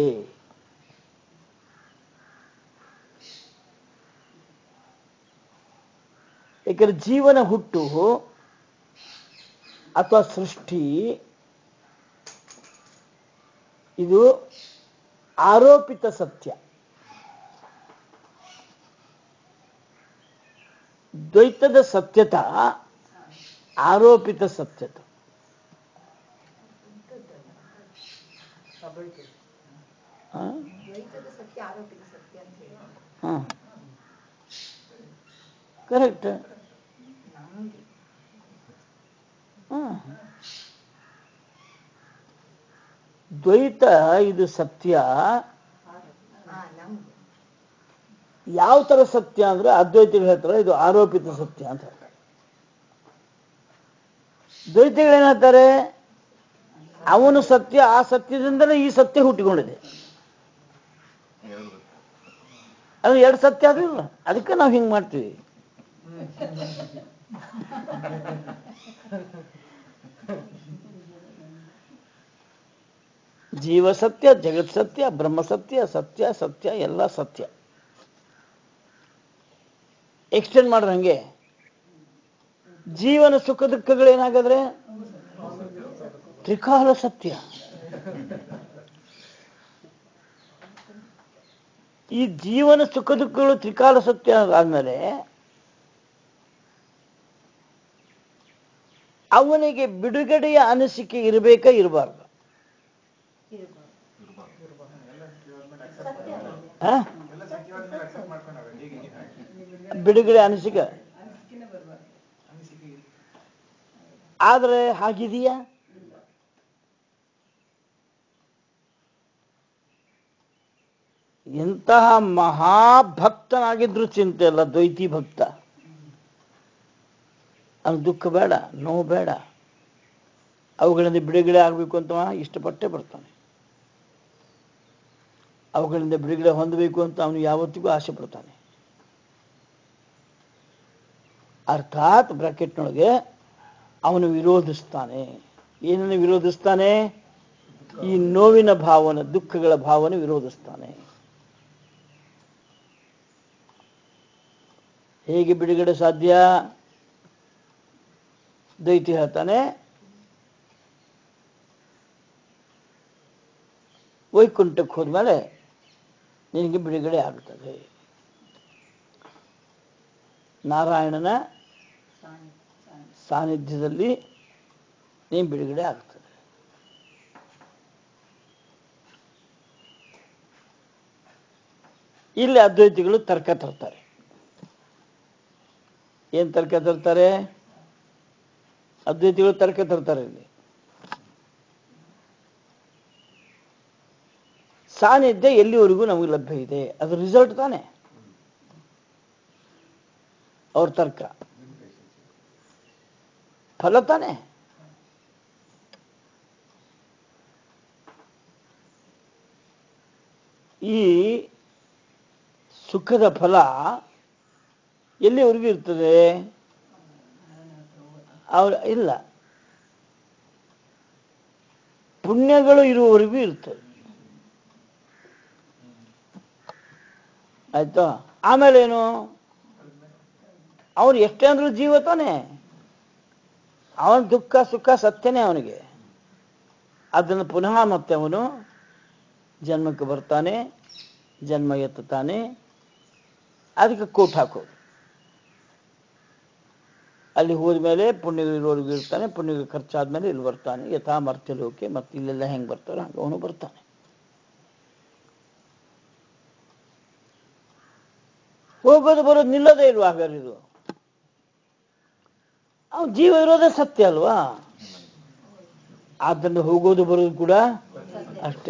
ಏಕೆಂದ್ರೆ ಜೀವನ ಹುಟ್ಟು ಅಥವಾ ಸೃಷ್ಟಿ ಇದು ಆರೋಪಿತ ಸತ್ಯ ದ್ವೈತದ ಸತ್ಯತ ಆರೋಪಿತ ಸತ್ಯತ ಆ? ದ್ವೈತದ ಸತ್ಯ ಆರೋಪಿತ ಸತ್ಯ ಅಂತ ಹೇಳಿ ಹಾ ಕರೆಕ್ಟ್ ನಮ್ಗೆ ಹಾ ದ್ವೈತ ಇದು ಸತ್ಯ ಹಾ ನಮ್ಗೆ ಯಾವ ತರ ಸತ್ಯ ಅಂದ್ರೆ ಅದ್ವೈತಿಗಳು ಹೇಳ್ತಾರೆ ಇದು ಆರೋಪಿತ ಸತ್ಯ ಅಂತ ಹೇಳ್ತಾರೆ ದ್ವೈತಿಗಳು ಏನ್ ಹೇಳ್ತಾರೆ ಅವನು ಸತ್ಯ ಆ ಸತ್ಯದಿಂದಲೇ ಈ ಸತ್ಯ ಹುಟ್ಟಿಕೊಂಡಿದೆ ಅದು ಎರಡು ಸತ್ಯ ಆಗಲಿಲ್ಲ ಅದಕ್ಕೆ ನಾವು ಹಿಂಗೆ ಮಾಡ್ತೀವಿ ಜೀವ ಸತ್ಯ ಜಗತ್ ಸತ್ಯ ಬ್ರಹ್ಮ ಸತ್ಯ ಸತ್ಯ ಸತ್ಯ ಎಲ್ಲ ಸತ್ಯ ಎಕ್ಸ್ಟೆಂಡ್ ಮಾಡ್ರೆ ಹಂಗೆ ಜೀವನ ಸುಖ ದುಃಖಗಳೇನಾಗಾದ್ರೆ ತ್ರಿಕಾಲ ಸತ್ಯ ಈ ಜೀವನ ಸುಖ ದುಃಖಗಳು ತ್ರಿಕಾಲ ಸತ್ಯ ಆದ್ಮೇಲೆ ಅವನಿಗೆ ಬಿಡುಗಡೆಯ ಅನಿಸಿಕೆ ಇರಬೇಕಾ ಇರಬಾರ್ದು ಆ? ಬಿಡುಗಡೆ ಅನಿಸಿಕೆ ಆದ್ರೆ ಹಾಗಿದೆಯಾ ಎಂತಹ ಮಹಾಭಕ್ತನಾಗಿದ್ರು ಚಿಂತೆ ಅಲ್ಲ ದ್ವೈತಿ ಭಕ್ತ ಅವ್ನು ದುಃಖ ಬೇಡ ನೋವು ಬೇಡ ಅವುಗಳಿಂದ ಬಿಡುಗಡೆ ಆಗಬೇಕು ಅಂತ ಅವ ಇಷ್ಟಪಟ್ಟೆ ಬರ್ತಾನೆ ಅವುಗಳಿಂದ ಬಿಡುಗಡೆ ಹೊಂದಬೇಕು ಅಂತ ಅವನು ಯಾವತ್ತಿಗೂ ಆಸೆ ಪಡ್ತಾನೆ ಅರ್ಥಾತ್ ಬ್ರಾಕೆಟ್ನೊಳಗೆ ಅವನು ವಿರೋಧಿಸ್ತಾನೆ ಏನನ್ನು ವಿರೋಧಿಸ್ತಾನೆ ಈ ನೋವಿನ ಭಾವನೆ ದುಃಖಗಳ ಭಾವನೆ ವಿರೋಧಿಸ್ತಾನೆ ಹೇಗೆ ಬಿಡುಗಡೆ ಸಾಧ್ಯ ದೈತಿ ಹೇಳ್ತಾನೆ ವೈಕುಂಠಕ್ಕೆ ಹೋದ್ಮೇಲೆ ನಿನಗೆ ಬಿಡುಗಡೆ ಆಗ್ತದೆ ನಾರಾಯಣನ ಸಾನ್ನಿಧ್ಯದಲ್ಲಿ ನೀನು ಬಿಡುಗಡೆ ಆಗ್ತದೆ ಇಲ್ಲಿ ಅದ್ವೈತಿಗಳು ತರ್ಕ ತರ್ತಾರೆ ಏನ್ ತರ್ಕ ತರ್ತಾರೆ ಅದ್ವೈತಿಗಳು ತರ್ಕ ತರ್ತಾರೆ ಇಲ್ಲಿ ಸಾನ್ನಿಧ್ಯ ಎಲ್ಲಿವರೆಗೂ ನಮಗೆ ಲಭ್ಯ ಇದೆ ಅದು ರಿಸಲ್ಟ್ ತಾನೆ ಅವ್ರ ತರ್ಕ ಫಲ ತಾನೆ ಈ ಸುಖದ ಫಲ ಎಲ್ಲಿವರೆಗೂ ಇರ್ತದೆ ಅವ್ರ ಇಲ್ಲ ಪುಣ್ಯಗಳು ಇರುವವರೆಗೂ ಇರ್ತದೆ ಆಯ್ತಾ ಆಮೇಲೆ ಏನು ಅವನು ಎಷ್ಟೇ ಅಂದ್ರೂ ಜೀವ ತಾನೆ ಅವನ ದುಃಖ ಸುಖ ಸತ್ಯನೇ ಅವನಿಗೆ ಅದನ್ನು ಪುನಃ ಮತ್ತೆ ಅವನು ಜನ್ಮಕ್ಕೆ ಬರ್ತಾನೆ ಜನ್ಮ ಎತ್ತುತ್ತಾನೆ ಅದಕ್ಕೆ ಕೋಟ್ ಹಾಕೋದು ಅಲ್ಲಿ ಹೋದ್ಮೇಲೆ ಪುಣ್ಯಗಳಿರೋರ್ಗು ಇರ್ತಾನೆ ಪುಣ್ಯಗಳು ಖರ್ಚಾದ್ಮೇಲೆ ಇಲ್ಲಿ ಬರ್ತಾನೆ ಯಥಾ ಮರ್ತ್ಯಲೋಕೆ ಮತ್ತೆ ಇಲ್ಲೆಲ್ಲ ಹೆಂಗೆ ಬರ್ತಾರೋ ಹಂಗೆ ಅವನು ಬರ್ತಾನೆ ಹೋಗೋದು ಬರೋದು ನಿಲ್ಲದೇ ಇಲ್ವಾ ಹಾಗಾದ್ರೆ ಇದು ಅವ್ನು ಜೀವ ಇರೋದೇ ಸತ್ಯ ಅಲ್ವಾ ಆದ್ದರಿಂದ ಹೋಗೋದು ಬರೋದು ಕೂಡ ಅಷ್ಟೇ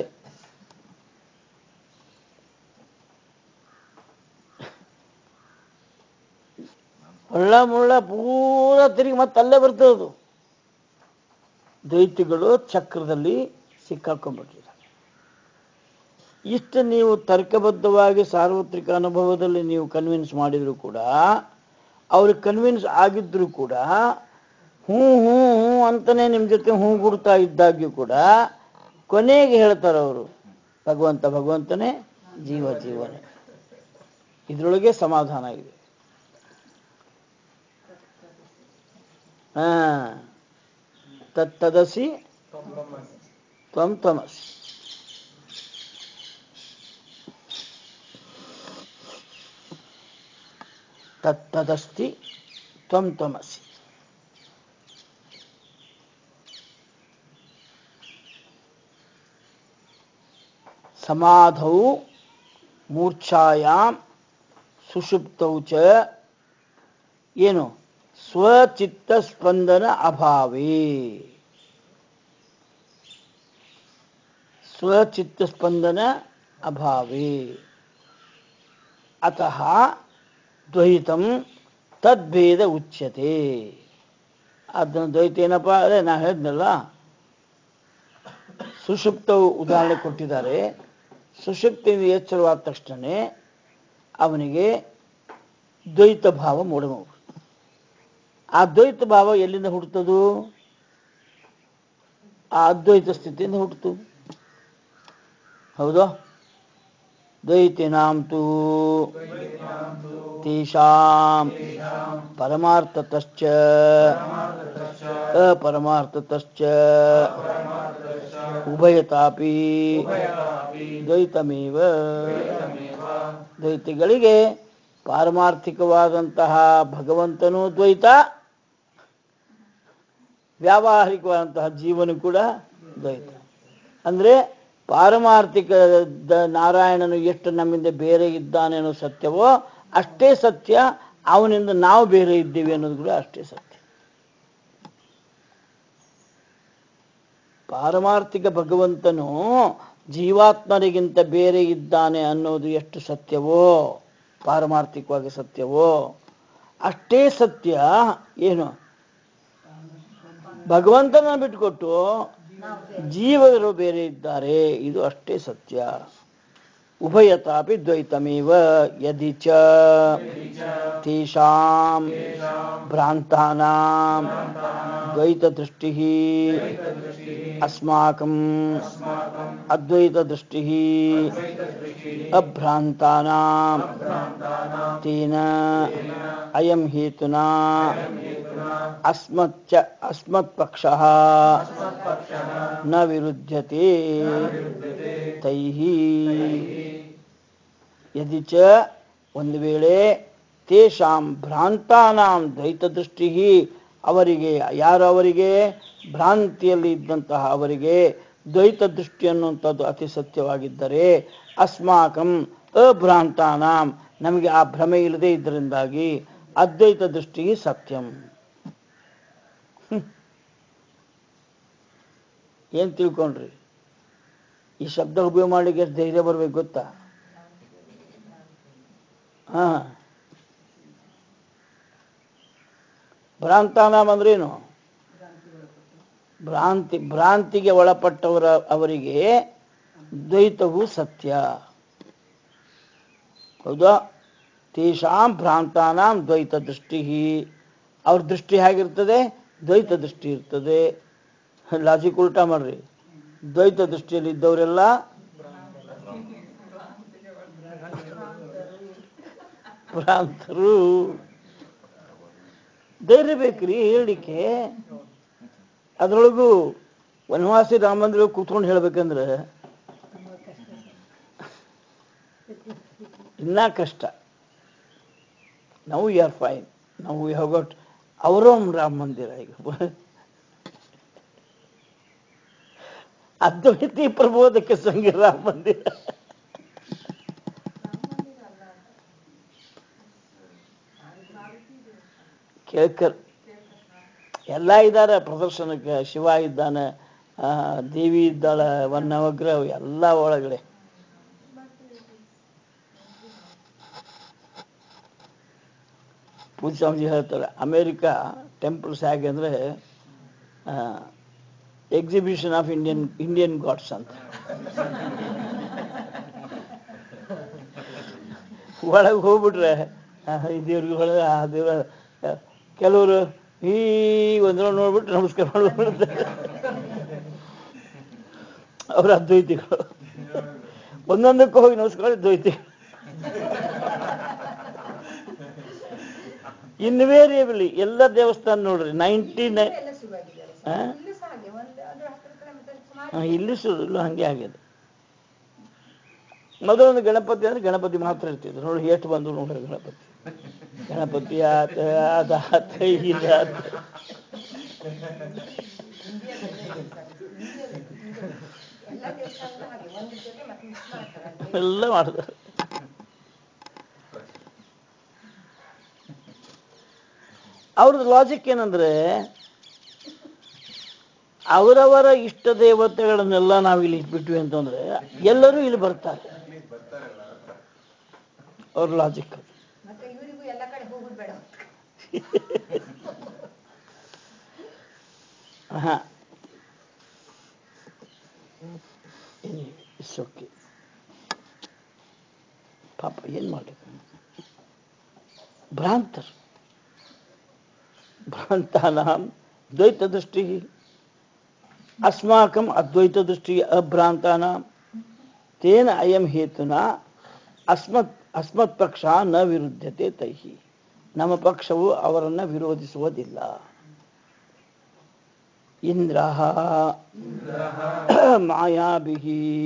ಹೊಳ್ಳ ಮುಳ್ಳ ಪೂರ ತಿರುಗಿ ಮತ್ತೆ ಅಲ್ಲೇ ಬರ್ತದದು ದೈತ್ಯಗಳು ಚಕ್ರದಲ್ಲಿ ಸಿಕ್ಕಾಕೊಂಡ್ಬಿಟ್ಟಿದ್ದಾರೆ ಇಷ್ಟು ನೀವು ತರ್ಕಬದ್ಧವಾಗಿ ಸಾರ್ವತ್ರಿಕ ಅನುಭವದಲ್ಲಿ ನೀವು ಕನ್ವಿನ್ಸ್ ಮಾಡಿದ್ರು ಕೂಡ ಅವ್ರಿಗೆ ಕನ್ವಿನ್ಸ್ ಆಗಿದ್ರು ಕೂಡ ಹ್ಞೂ ಹ್ಞೂ ಹ್ಞೂ ಅಂತಾನೆ ನಿಮ್ಮ ಜೊತೆ ಹ್ಞೂ ಗುಡ್ತಾ ಇದ್ದಾಗ್ಯೂ ಕೂಡ ಕೊನೆಗೆ ಹೇಳ್ತಾರೆ ಅವರು ಭಗವಂತ ಭಗವಂತನೇ ಜೀವ ಜೀವನೇ ಇದರೊಳಗೆ ಸಮಾಧಾನ ಇದೆ ಹಾ ತತ್ತದಸಿ ತ್ವಂ ತ್ವಮಸಿ ತತ್ತದಸ್ತಿ ತ್ವಂ ತ್ವಮಸಿ ಸಮಾಧೌ ಮೂರ್ಛಾಯಾಮ್ ಸುಷುಪ್ತೌ ಚ ಏನು ಸ್ವಚಿತ್ತ ಸ್ಪಂದನ ಅಭಾವೇ ಸ್ವಚಿತ್ತ ಸ್ಪಂದನ ಅಭಾವೇ ಅತಃ ದ್ವೈತಂ ತದ್ಭೇದ ಉಚ್ಯತೆ ಅದನ್ನ ದ್ವೈತ ಏನಪ್ಪ ಅದೇ ನಾ ಹೇಳಿದ್ನಲ್ಲ ಸುಷುಪ್ತವು ಉದಾಹರಣೆ ಕೊಟ್ಟಿದ್ದಾರೆ ಸುಷುಪ್ತಿಯಿಂದ ಎಚ್ಚರವಾದ ತಕ್ಷಣನೇ ಅವನಿಗೆ ದ್ವೈತ ಭಾವ ಮೂಡಬಹುದು ಆ ದ್ವೈತ ಭಾವ ಎಲ್ಲಿಂದ ಹುಟ್ಟುತ್ತದು ಆ ಅದ್ವೈತ ಸ್ಥಿತಿಯಿಂದ ಹುಟ್ಟಿತು ಹೌದಾ ದ್ವೈತಿನಾಂ ತು ತೇಷಾಂ ಪರಮಾರ್ಥತಶ್ಚ ಅಪರಮಾರ್ಥತಶ್ಚ ಉಭಯತಾಪಿ ದ್ವೈತಮೇವ ದ್ವೈತಿಗಳಿಗೆ ಪಾರಮಾರ್ಥಿಕವಾದಂತಹ ಭಗವಂತನೂ ದ್ವೈತ ವ್ಯಾವಹಾರಿಕವಾದಂತಹ ಜೀವನ ಕೂಡ ದ್ವೈತ ಅಂದ್ರೆ ಪಾರಮಾರ್ಥಿಕ ದ- ನಾರಾಯಣನು ಎಷ್ಟು ನಮ್ಮಿಂದ ಬೇರೆ ಇದ್ದಾನೆ ಅನ್ನೋ ಸತ್ಯವೋ ಅಷ್ಟೇ ಸತ್ಯ ಅವನಿಂದ ನಾವು ಬೇರೆ ಇದ್ದೀವಿ ಅನ್ನೋದು ಕೂಡ ಅಷ್ಟೇ ಸತ್ಯ ಪಾರಮಾರ್ಥಿಕ ಭಗವಂತನು ಜೀವಾತ್ಮರಿಗಿಂತ ಬೇರೆ ಇದ್ದಾನೆ ಅನ್ನೋದು ಎಷ್ಟು ಸತ್ಯವೋ ಪಾರಮಾರ್ಥಿಕವಾಗಿ ಸತ್ಯವೋ ಅಷ್ಟೇ ಸತ್ಯ ಏನು ಭಗವಂತನ ಬಿಟ್ಟುಕೊಟ್ಟು ಜೀವರು ಬೇರೆ ಇದ್ದಾರೆ ಇದು ಅಷ್ಟೇ ಸತ್ಯ ಉಭಯತಾಪಿ ದ್ವೈತಮೇವ ಯದಿ ಚ ತೇಷಾಂ ಭ್ರಾಂತಾನಾಂ ದ್ವೈತದೃಷ್ಟಿ ಅಸ್ಮಾಕಂ ಅದ್ವೈತದೃಷ್ಟಿ ಅಭ್ರಾಂತಾನಾಂ ತೇನ ಅಯಂ ಹೇತುನಾ ಅಸ್ಮಚ್ಚ ಅಸ್ಮತ್ಪಕ್ಷಃ ನ ವಿರುದ್ಧತೆ ತೈಃ ಯದಿ ಚ ಒಂದು ವೇಳೆ ತೇಷಾಂ ಭ್ರಾಂತಾನಾಂ ದ್ವೈತದೃಷ್ಟಿ ಅವರಿಗೆ ಯಾರು ಅವರಿಗೆ ಭ್ರಾಂತಿಯಲ್ಲಿ ಇದ್ದಂತಹ ಅವರಿಗೆ ದ್ವೈತ ದೃಷ್ಟಿ ಅನ್ನುವಂಥದ್ದು ಅತಿ ಸತ್ಯವಾಗಿದ್ದರೆ ಅಸ್ಮಾಕಂ ಅಭ್ರಾಂತಾನಾಂ ನಮಗೆ ಆ ಭ್ರಮೆ ಇಲ್ಲದೆ ಇದರಿಂದಾಗಿ ಅದ್ವೈತ ದೃಷ್ಟಿಗೆ ಸತ್ಯಂ ಹ್ಮ್. ಏನ್ ತಿಳ್ಕೊಂಡ್ರಿ ಈ ಶಬ್ದ ಉಪಯೋಗ ಮಾಡ್ಲಿಕ್ಕೆ ಎಷ್ಟು ಧೈರ್ಯ ಬರ್ಬೇಕು ಗೊತ್ತಾ ಹಾ ಭ್ರಾಂತಾನಾಮ್ ಅಂದ್ರೇನು ಭ್ರಾಂತಿ ಭ್ರಾಂತಿಗೆ ಒಳಪಟ್ಟವರ ಅವರಿಗೆ ದ್ವೈತವು ಸತ್ಯ ಹೌದಾ ತೇಷಾಂ ಭ್ರಾಂತಾನಾಂ ದ್ವೈತ ದೃಷ್ಟಿ ಅವ್ರ ದೃಷ್ಟಿ ಹೇಗಿರ್ತದೆ ದ್ವೈತ ದೃಷ್ಟಿ ಇರ್ತದೆ ಲಾಜಿಕ್ ಉಲ್ಟಾ ಮಾಡ್ರಿ ದ್ವೈತ ದೃಷ್ಟಿಯಲ್ಲಿ ಇದ್ದವರೆಲ್ಲ ಭ್ರಾಂತರು ಧೈರ್ಯ ಬೇಕ್ರಿ ಹೇಳಿಕೆ ಅದ್ರೊಳಗೂ ವನವಾಸಿ ರಾಮಂದ್ರ ಕೂತ್ಕೊಂಡು ಹೇಳ್ಬೇಕಂದ್ರೆ ಇನ್ನ ಕಷ್ಟ ನಾವು ಆರ್ ಫೈನ್ ನಾವು have got our own Rama Mandira ಈಗ ಅದ್ವೈತಿ ಪ್ರಬೋಧಕ್ಕೆ ಸಂಘ ರಾಮ ಮಂದಿರ ಕೇಳ್ಕರ್ ಎಲ್ಲ ಇದ್ದಾರೆ ಪ್ರದರ್ಶನಕ್ಕೆ ಶಿವ ಇದ್ದಾನೆ ಆ, ದೇವಿ ಇದ್ದಾಳೆ ವನ್ನವಗ್ರಹ ಎಲ್ಲ ಒಳಗಡೆ ಪೂಜೆ ಸ್ವಾಮೀಜಿ ಹೇಳ್ತಾರೆ ಅಮೇರಿಕಾ ಟೆಂಪಲ್ಸ್ ಹೇಗೆ ಅಂದರೆ exhibition of Indian Indian gods ಅಂತ ಒಳಗೆ ಹೋಗ್ಬಿಟ್ರೆ ಆ, ಈ ದೇವ್ರಿಗೆ ಒಳಗೆ ಆ ದೇವ್ರ ಆ, ಕೆಲವರು ಈ ಒಂದ್ರ ನೋಡ್ಬಿಟ್ಟು ನಮಸ್ಕಾರ ಮಾಡ್ಬಿಡ್ತಾರೆ ಅವ್ರ ಅದ್ವೈತಿಗಳು ಒಂದೊಂದಕ್ಕೂ ಹೋಗಿ ನಮಸ್ಕಾರ ದ್ವೈತಿ ಇನ್ವೇರಿಯಬಲಿ ಎಲ್ಲ ದೇವಸ್ಥಾನ ನೋಡ್ರಿ ನೈಂಟಿ ನೈನ್ ಎಲ್ಲ ಶುರುವಾಗಿದ್ದಾರೆ ಹಾ? ಇಲ್ಲೂ ಸಹ ಹಾಗೆ ಒಂದು ಅದ್ರ ಹತ್ತಿರ ಕಿಲೋಮೀಟರ್ ಸುಮಾರು ಇಲ್ಲಿ ಸುಳ್ಳು ಹಂಗೆ ಆಗಿದೆ ಮೊದಲೊಂದು ಗಣಪತಿ ಅಂದ್ರೆ ಗಣಪತಿ ಮಾತ್ರ ಇರ್ತಿದ್ರು ನೋಡಿ ಎಷ್ಟು ಬಂದು ನೋಡ್ರಿ ಗಣಪತಿ ಗಣಪತಿ ಆತ ಅದಾತ ಇದಾತ ಇಂಡಿಯಾದಲ್ಲೇ ಇದೆ ಸರ್. ಇಂಡಿಯಾದಲ್ಲಿ, ಇಂಡಿಯಾದಲ್ಲಿ. ಎಲ್ಲ ದೇವಸ್ಥಾನದಲ್ಲೂ ಹಾಗೆ ಒಂದು ಜೊತೆ ಮತ್ತೆ ಮಿಕ್ಸ್ ಮಾಡ್ತಾರೆ ಅದ್ರಲ್ಲಿ. ಎಲ್ಲ ಮಾಡಿದ್ರು ಅವ್ರದ್ದು ಲಾಜಿಕ್ ಏನಂದ್ರೆ ಅವರವರ ಇಷ್ಟ ದೇವತೆಗಳನ್ನೆಲ್ಲ ನಾವು ಇಲ್ಲಿ ಇಟ್ಬಿಟ್ವಿ ಅಂತಂದ್ರೆ ಎಲ್ಲರೂ ಇಲ್ಲಿ ಬರ್ತಾರೆ ಅವ್ರ ಲಾಜಿಕ್ ಮತ್ತೆ ಇವರಿಗೂ ಎಲ್ಲ ಕಡೆ ಹೋಗುದು ಬೇಡ ಹಾ ಇಟ್ಸ್ ಓಕೆ ಪಾಪ ಏನ್ ಮಾಡಬೇಕು ಭ್ರಾಂತರು ಭ್ರಾಂತಾನಾಂ ದ್ವೈತ ದೃಷ್ಟಿ ಅಸ್ಮಾಕಂ ಅದ್ವೈತ ದೃಷ್ಟಿ ಅಭ್ರಾಂತಾನಾಂ ತೇನ ಅಯಂ ಹೇತುನ ಅಸ್ಮತ್ ಅಸ್ಮತ್ ಪಕ್ಷ ನ ವಿರುದ್ಧತೆ ತೈಹಿ ನಮ್ಮ ಪಕ್ಷವು ಅವರನ್ನ ವಿರೋಧಿಸುವುದಿಲ್ಲ ಇಂದ್ರ ಮಾಯಾಭಿ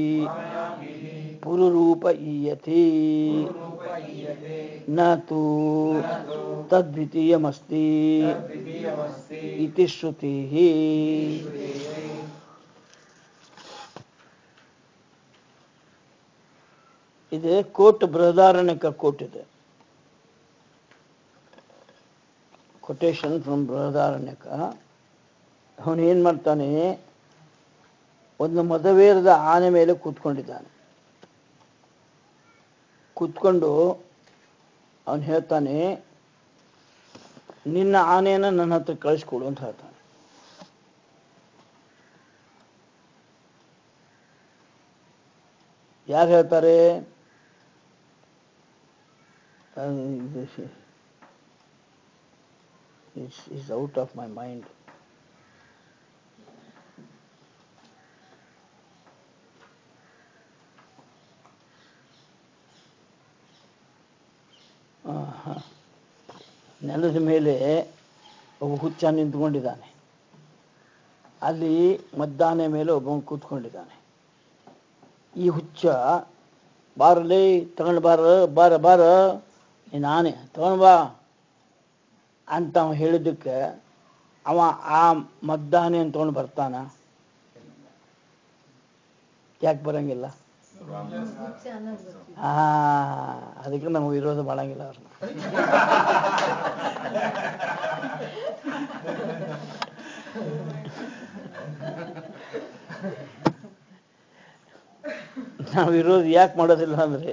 ಪುರುರೂಪ ಈಯತೆ ನ ತು ತದ್ವಿತೀಯಮಸ್ತಿ ಇತಿ ಶ್ರುತಿ ಇದೆ ಕೋಟ್ ಬೃಹದಾರಣ್ಯಕ ಕೋಟ್ ಇದೆ ಕೊಟೇಶನ್ ಫ್ರಮ್ ಬೃಹದಾರಣ್ಯಕ ಅವನು ಏನ್ ಮಾಡ್ತಾನೆ ಒಂದು ಮದವೇರದ ಆನೆ ಮೇಲೆ ಕೂತ್ಕೊಂಡಿದ್ದಾನೆ ಕೂತ್ಕೊಂಡು ಅವನು ಹೇಳ್ತಾನೆ ನಿನ್ನ ಆನೆಯನ್ನ ನನ್ನ ಹತ್ರ ಕಳಿಸ್ಕೊಡು ಅಂತ ಹೇಳ್ತಾನೆ ಯಾರು ಹೇಳ್ತಾರೆ is out of my mind ಆಹಾ. ನೆಲದ ಮೇಲೆ ಒಬ್ಬ ಹುಚ್ಚ ನಿಂತ್ಕೊಂಡಿದ್ದಾನೆ ಅಲ್ಲಿ ಮದ್ದಾನೆ ಮೇಲೆ ಒಬ್ಬ ಕೂತ್ಕೊಂಡಿದ್ದಾನೆ ಈ ಹುಚ್ಚ ಬಾರಲೇ ತಗೊಂಡು ಬಾರ ಬಾರ ಬಾರ ನೀನ್ ಆನೆ ತಗೊಂಡ್ ಬಾ ಅಂತ ಅವ ಹೇಳಿದ್ದಕ್ಕೆ ಅವ ಆ ಮದ್ದಾನೆ ಅಂತ ತಗೊಂಡು ಬರ್ತಾನ ಯಾಕೆ ಬರಂಗಿಲ್ಲ ಹುಚ್ಚ ಅನ್ನೋದು ಗೊತ್ತಿಲ್ಲ ಆ ಅದಕ್ಕೆ ನಮ್ಗೆ ವಿರೋಧ ಮಾಡಂಗಿಲ್ಲ ಅವ್ರನ್ನ ನಾವು ವಿರೋಧ ಯಾಕೆ ಮಾಡೋದಿಲ್ಲ ಅಂದ್ರೆ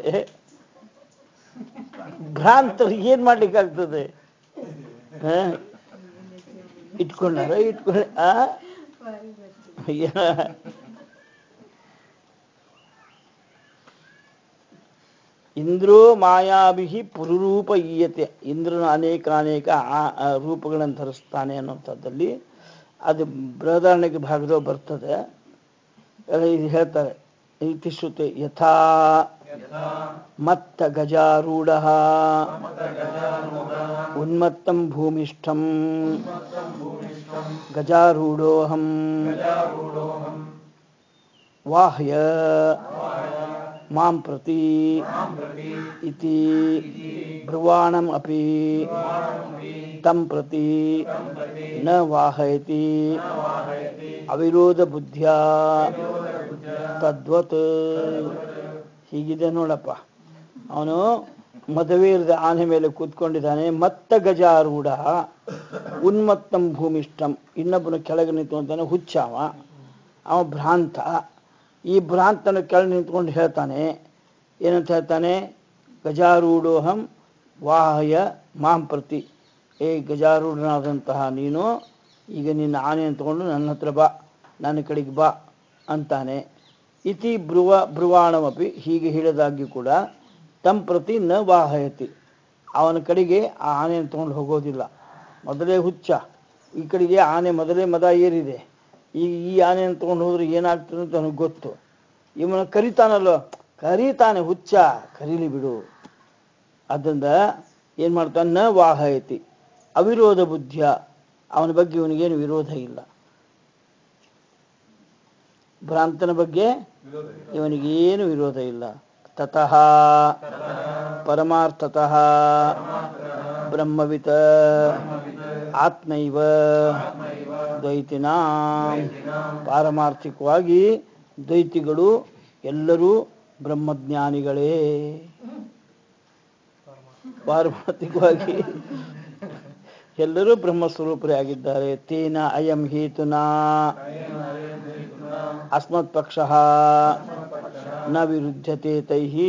ಭ್ರಾಂತರಿಗೆ ಏನ್ ಮಾಡ್ಲಿಕ್ಕಾಗ್ತದೆ ಹ? ಇಟ್ಕೊಂಡಾರ ಇಟ್ಕೊಂಡ ಆ ಬಾರಿ ಬರ್ತೀವಿ ಅಯ್ಯ. ಇಂದ್ರೋ ಮಾಯಾಭಿ ಪುರುರೂಪ ಈಯತೆ ಇಂದ್ರನ ಅನೇಕ ಅನೇಕ ಆ- ಆ ರೂಪಗಳನ್ನು ಧರಿಸ್ತಾನೆ ಅನ್ನುವಂಥದ್ದಲ್ಲಿ ಅದು ಬೃಹದಾರಣ್ಯಕ ಭಾಗದಲ್ಲಿ ಬರ್ತದೆ ಎಲ್ಲ ಇದು ಹೇಳ್ತಾರೆ ಇತಿ ಶ್ರುತೆ ಯಥಾ ಯಥಾ ಮತ್ತ ಗಜಾರೂಢ ಮತಗಜಾನೂಢಃ ಉನ್ಮತ್ತಂ ಭೂಮಿಷ್ಠಂ ಉನ್ಮತ್ತಂ ಭೂಮಿಷ್ಠಂ ಗಜಾರೂಢೋಹಂ ಗಜಾರೂಢೋಹಂ ವಾಹ್ಯ ವಾಯ ಮಾಂ ಪ್ರತಿ ಮಾಂ ಪ್ರತಿ ಇತಿ ಬ್ರುವಾಣಂ ಅಪಿ ವಾಣಮಪಿ ತಂ ಪ್ರತಿ तं प्रति ನ ವಾಹಯತಿ न वाहयति ಅವಿರೋಧ ಬುದ್ಧಿಯ विरोधबुद्ध्या ತದ್ವತ್ ಹೀಗಿದೆ ನೋಡಪ್ಪ ಅವನು ಮದವೇರದ ಆನೆ ಮೇಲೆ ಕೂತ್ಕೊಂಡಿದ್ದಾನೆ ಮತ್ತ ಗಜಾರೂಢ ಉನ್ಮತ್ತಂ ಭೂಮಿಷ್ಠಂ ಇನ್ನೊಬ್ಬನ ಕೆಳಗೆ ನಿಂತ್ಕೊಂತಾನೆ ಹುಚ್ಚಾವ ಅವ ಭ್ರಾಂತ ಈ ಭ್ರಾಂತನ ಕೆಳಗೆ ನಿಂತ್ಕೊಂಡು ಹೇಳ್ತಾನೆ ಏನಂತ ಹೇಳ್ತಾನೆ ಗಜಾರೂಢೋಹಂ ವಾಹಯ ಮಾಂ ಪ್ರತಿ ಏ ಗಜಾರೂಢನಾದಂತಹ ನೀನು ಈಗ ನಿನ್ನ ಆನೆಯನ್ನು ತಗೊಂಡು ನನ್ನ ಹತ್ರ ಬಾ ನನ್ನ ಕಡೆಗೆ ಬಾ ಅಂತಾನೆ ಇತಿ ಬ್ರುವ ಬ್ರುವಾಣಮಪಿ ಹೀಗೆ ಹೇಳಿದಾಗ್ಯೂ ಕೂಡ ತಂ ಪ್ರತಿ ನ ವಾಹಯತಿ ಅವನ ಕಡೆಗೆ ಆ ಆನೆಯನ್ನು ತಗೊಂಡು ಹೋಗೋದಿಲ್ಲ ಮೊದಲೇ ಹುಚ್ಚ ಈ ಕಡೆಗೆ ಆನೆ ಮೊದಲೇ ಮದ ಏರಿದೆ ಈಗ ಈ ಆನೆಯನ್ನು ತಗೊಂಡು ಹೋದ್ರೆ ಏನಾಗ್ತದೆ ಅಂತ ಅವನಿಗೆ ಗೊತ್ತು ಇವನ ಕರಿತಾನಲ್ಲೋ ಕರೀತಾನೆ ಹುಚ್ಚ ಕರೀಲಿ ಬಿಡು ಅದರಿಂದ ಏನು ಮಾಡ್ತಾನೆ ನ ವಾಹಯತಿ ಅವಿರೋಧ ಬುದ್ಧಿಯ ಅವನ ಬಗ್ಗೆ ಇವನಿಗೇನು ವಿರೋಧ ಇಲ್ಲ ಭ್ರಾಂತನ ಬಗ್ಗೆ ಇವನಿಗೇನು ವಿರೋಧ ಇಲ್ಲ ತತಃ ಪರಮಾರ್ಥತಃ ಬ್ರಹ್ಮವಿತ ಆತ್ಮೈವ ದ್ವೈತಿನ ಪಾರಮಾರ್ಥಿಕವಾಗಿ ದ್ವೈತಿಗಳು ಎಲ್ಲರೂ ಬ್ರಹ್ಮಜ್ಞಾನಿಗಳೇ ಪಾರಮಾರ್ಥಿಕವಾಗಿ ಎಲ್ಲರೂ ಬ್ರಹ್ಮಸ್ವರೂಪರೇ ಆಗಿದ್ದಾರೆ ತೇನ ಅಯಂ ಹೇತುನಾ ಅಸ್ಮತ್ ಪಕ್ಷ ನ ವಿರುದ್ಧತೆ ತೈಹಿ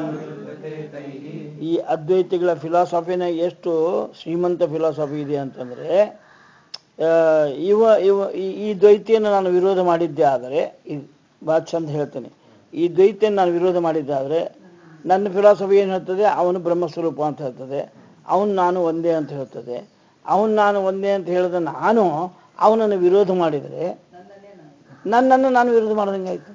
ಈ ಅದ್ವೈತಿಗಳ ಫಿಲಾಸಫಿನ ಎಷ್ಟು ಶ್ರೀಮಂತ ಫಿಲಾಸಫಿ ಇದೆ ಅಂತಂದ್ರೆ ಆ, ಇವ ಇವ ಈ- ಈ ದ್ವೈತಿಯನ್ನು ನಾನು ವಿರೋಧ ಮಾಡಿದ್ದೆ ಆದರೆ ಇದು ಭಾಳ ಚಂದ ಹೇಳ್ತೇನೆ ಈ ದ್ವೈತಿಯನ್ನು ನಾನು ವಿರೋಧ ಮಾಡಿದ್ದೆ ಆದರೆ ನನ್ನ ಫಿಲಾಸಫಿ ಏನು ಹೇಳ್ತದೆ ಅವನು ಬ್ರಹ್ಮಸ್ವರೂಪ ಅಂತ ಹೇಳ್ತದೆ ಅವನು ನಾನು ಒಂದೇ ಅಂತ ಹೇಳ್ತದೆ ಅವನು ನಾನು ಒಂದೇ ಅಂತ ಹೇಳಿದ ನಾನು ಅವನನ್ನು ವಿರೋಧ ಮಾಡಿದರೆ ನನ್ನನ್ನು ನಾನು ವಿರೋಧ ಮಾಡ್ದಂಗೆ ಆಯ್ತು